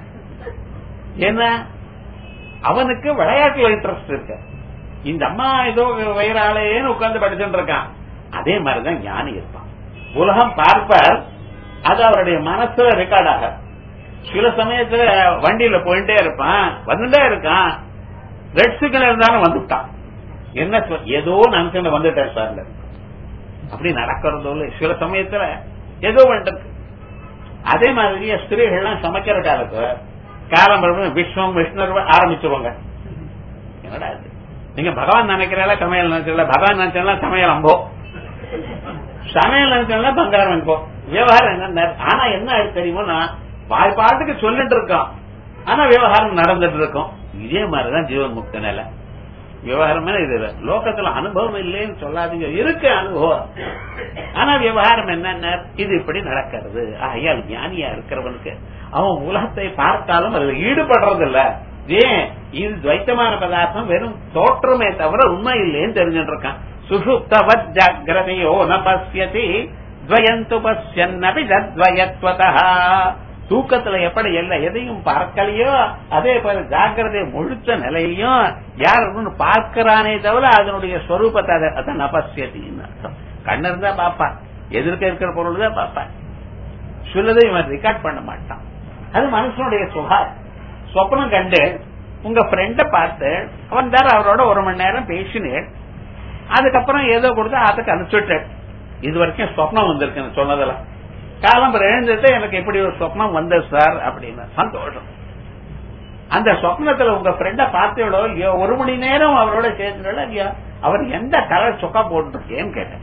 என்ன அவனுக்கு விளையாட்டுல இன்ட்ரெஸ்ட் இருக்கு இந்த அம்மா ஏதோ வயிறாலேன்னு உட்கார்ந்து படிச்சுட்டு இருக்கான் அதே மாதிரிதான் ஞானி இருப்பான் உலகம் பார்ப்பார் அது அவருடைய மனசுல ரெக்கார்ட் ஆக சில சமயத்துல வண்டியில போயிட்டே இருப்பான் வந்துட்டே இருக்கான் ரெட் சிக்னல் இருந்தாலும் வந்துட்டான் என்ன ஏதோ நினைச்சு வந்துட்டேன் சார் அப்படி நடக்கிறதோ இல்லை சில சமயத்துல ஏதோ வந்துட்டு அதே மாதிரி ஸ்திரீகள்லாம் சமைக்கிற காலத்துல காலம் விஸ்வம் விஷ்ணு ஆரம்பிச்சிருவாங்க என்னடா இது நீங்க பகவான் நினைக்கிறால சமையல் நினைச்சல பகவான் நினைச்சால சமையல் அம்போ சமையல் நினைச்சால பங்காரம் அனுப்போ விவகாரம் என்ன ஆனா என்ன தெரியுமோ வாய்ப்பாட்டுக்கு சொல்லிட்டு இருக்கோம் ஆனா விவகாரம் நடந்துட்டு இருக்கும் இதே மாதிரிதான் ஜீவன் முக்த நிலை விவகாரம் இது லோகத்துல அனுபவம் இல்லைன்னு சொல்லாதீங்க இருக்கு அனுபவம் ஆனா விவகாரம் என்னென்ன இது இப்படி நடக்கிறது ஆகையால் ஞானியா இருக்கிறவனுக்கு அவன் உலகத்தை பார்த்தாலும் அதுல ஈடுபடுறது இல்ல ஏன் இது துவைத்தமான பதார்த்தம் வெறும் தோற்றமே தவிர உண்மை இல்லைன்னு தெரிஞ்சுட்டு இருக்கான் சுஷுப்தவத் ஜாகிரதையோ ந பசியதி துவயந்து பசியன்னபி தத்வயத்வதா தூக்கத்துல எப்படி இல்ல எதையும் பார்க்கலையோ அதே போல ஜாக்கிரதை முழுத்த நிலையிலையும் யார் பார்க்கிறானே தவிர அதனுடைய ஸ்வரூபத்தை அதான் நபசியத்தின்னு அர்த்தம் கண்ணு இருந்தா பாப்பான் எதிர்க்க இருக்கிற பொருள் தான் பாப்பான் சொல்லதை இவன் ரெக்கார்ட் பண்ண மாட்டான் அது மனுஷனுடைய சுகார் சொப்னம் கண்டு உங்க ஃப்ரெண்ட பார்த்து அவன் தார் அவரோட ஒரு மணி நேரம் பேசினேன் அதுக்கப்புறம் ஏதோ கொடுத்து அதுக்கு அனுப்பிச்சுட்டேன் இது வரைக்கும் சொப்னம் வந்திருக்கு சொன்னதெல்லாம் காலம்பரம் எழுந்துட்டு எனக்கு எப்படி ஒரு சொப்னம் வந்தது சார் அப்படின்னு சந்தோஷம் அந்த சொப்னத்துல உங்க ஃப்ரெண்ட பார்த்தோட ஒரு மணி நேரம் அவரோட சேர்ந்தோட அவர் எந்த கலர் சொக்கா போட்டுருக்கேன்னு கேட்டேன்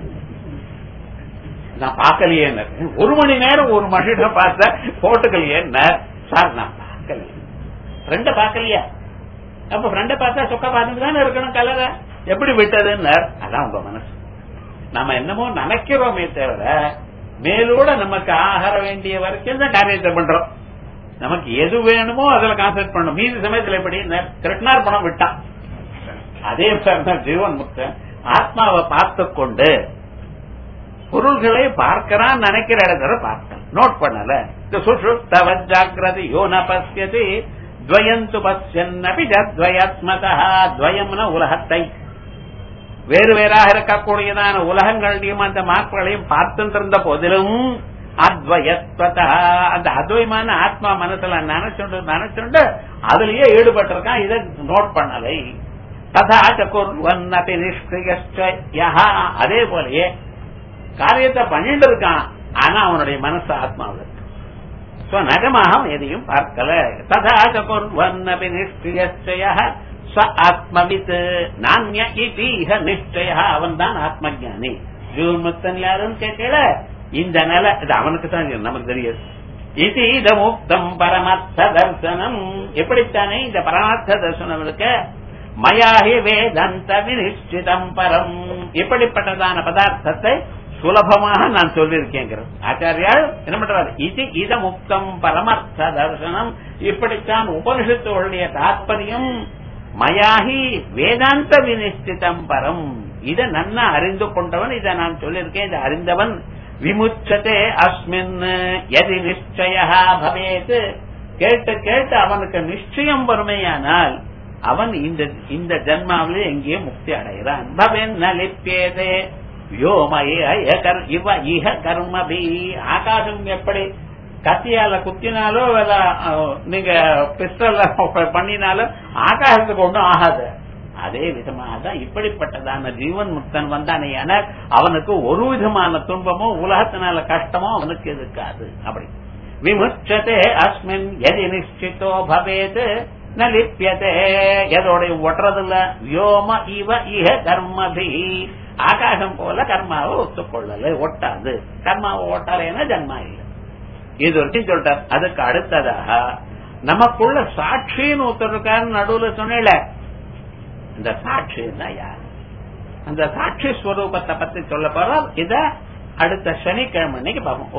நான் பார்க்கலையே ஒரு மணி நேரம் ஒரு மனித பார்த்த போட்டுக்கலையே சார் நான் பார்க்கலையே ஃப்ரெண்ட பார்க்கலையா அப்ப ஃப்ரெண்ட பார்த்தா சொக்கா பார்த்துட்டு தானே இருக்கணும் கலரை எப்படி விட்டதுன்னு அதான் உங்க மனசு நம்ம என்னமோ நினைக்கிறோமே தவிர மேலோட நமக்கு ஆகார வேண்டிய வரைக்கும் தான் காரியத்தை பண்றோம் நமக்கு எது வேணுமோ அதுல கான்சென்ட் பண்ணணும் மீதி சமயத்துல எப்படி கிருஷ்ணார் பணம் விட்டான் அதே மாதிரிதான் ஜீவன் முக்தன் ஆத்மாவை பார்த்து கொண்டு பொருள்களை பார்க்கிறான் நினைக்கிற இடத்துல பார்க்க நோட் பண்ணல சுஷுப்தவ ஜாகிரதி யோ ந பசியதி துவயந்து பசியன்னபி துவயாத்மதா துவயம்னா உலகத்தை வேறு வேறாக இருக்கக்கூடியதான உலகங்களையும் அந்த மார்க்குகளையும் பார்த்துட்டு இருந்த போதிலும் அத்வயத்வதா அந்த அத்வயமான ஆத்மா மனசுல நினைச்சுண்டு நினைச்சுண்டு அதுலயே ஈடுபட்டிருக்கான் இதை நோட் பண்ணலை ததாச்ச குர்வன்னபி நிஷ்கிரிய அதே போலயே காரியத்தை பண்ணிட்டு இருக்கான் ஆனா அவனுடைய மனசு ஆத்மாவில் நகமாக எதையும் பார்க்கல ததாச்ச குர்வன்னபி நிஷ்கிரிய ச ஆத்மவித் நானிய இதீக நிச்சய அவன் தான் ஆத்ம ஜானி ஜீவன்முக்தன் யாருன்னு கேட்கல இந்த நிலை இது அவனுக்கு தான் நமக்கு தெரியாது இது இத முக்தம் பரமார்த்த தர்சனம் எப்படித்தானே இந்த பரமார்த்த தர்சனம் இருக்க மயாஹி வேதந்த வினிஷ்டிதம் பரம் எப்படிப்பட்டதான பதார்த்தத்தை சுலபமாக நான் சொல்லியிருக்கேங்கிறது ஆச்சாரியால் என்ன பண்றாரு இது இத முக்தம் பரமார்த்த தர்சனம் இப்படித்தான் உபனிஷத்துடைய தாற்பயம் மயாகி வேதாந்த வினிஷ்டிதம் பரம் இதை நன்னா அறிந்து கொண்டவன் இதை நான் சொல்லியிருக்கேன் இதை அறிந்தவன் விமுச்சதே அஸ்மின் எதி நிச்சய பவேத் கேட்டு கேட்டு அவனுக்கு நிச்சயம் வறுமையானால் அவன் இந்த இந்த ஜன்மாவிலே எங்கேயே முக்தி அடைகிறான் பவன் நலிப்பேதே இவ இஹ கர்மபி ஆகாசம் எப்படி கத்தியால குத்தினாலோ இல்ல நீங்க பிஸ்டல்ல பண்ணினாலும் ஆகாசத்துக்கு ஒன்றும் ஆகாது அதே விதமாக தான் இப்படிப்பட்டதான ஜீவன் முக்தன் வந்தானே அவனுக்கு ஒரு விதமான துன்பமோ உலகத்தினால கஷ்டமோ அவனுக்கு இருக்காது அப்படி விமுச்சதே அஸ்மின் எதி நிச்சித்தோ பவேத் ந லிப்பியதே எதோட ஒட்டுறதில்ல வியோம இவ இஹ கர்மபி ஆகாசம் போல கர்மாவை ஒத்துக்கொள்ளல ஒட்டாது கர்மாவை ஒட்டாலேன்னா ஜன்மா இல்லை இது வரைக்கும் சொல்லிட்டார் அதுக்கு அடுத்ததாக நமக்குள்ள சாட்சின்னு ஒருத்தர் இருக்காருன்னு நடுவுல சொன்னேல இந்த சாட்சின்னா யார் அந்த சாட்சி ஸ்வரூபத்தை பத்தி சொல்ல போறோம் இத அடுத்த சனிக்கிழமை அன்னைக்கு பார்ப்போம்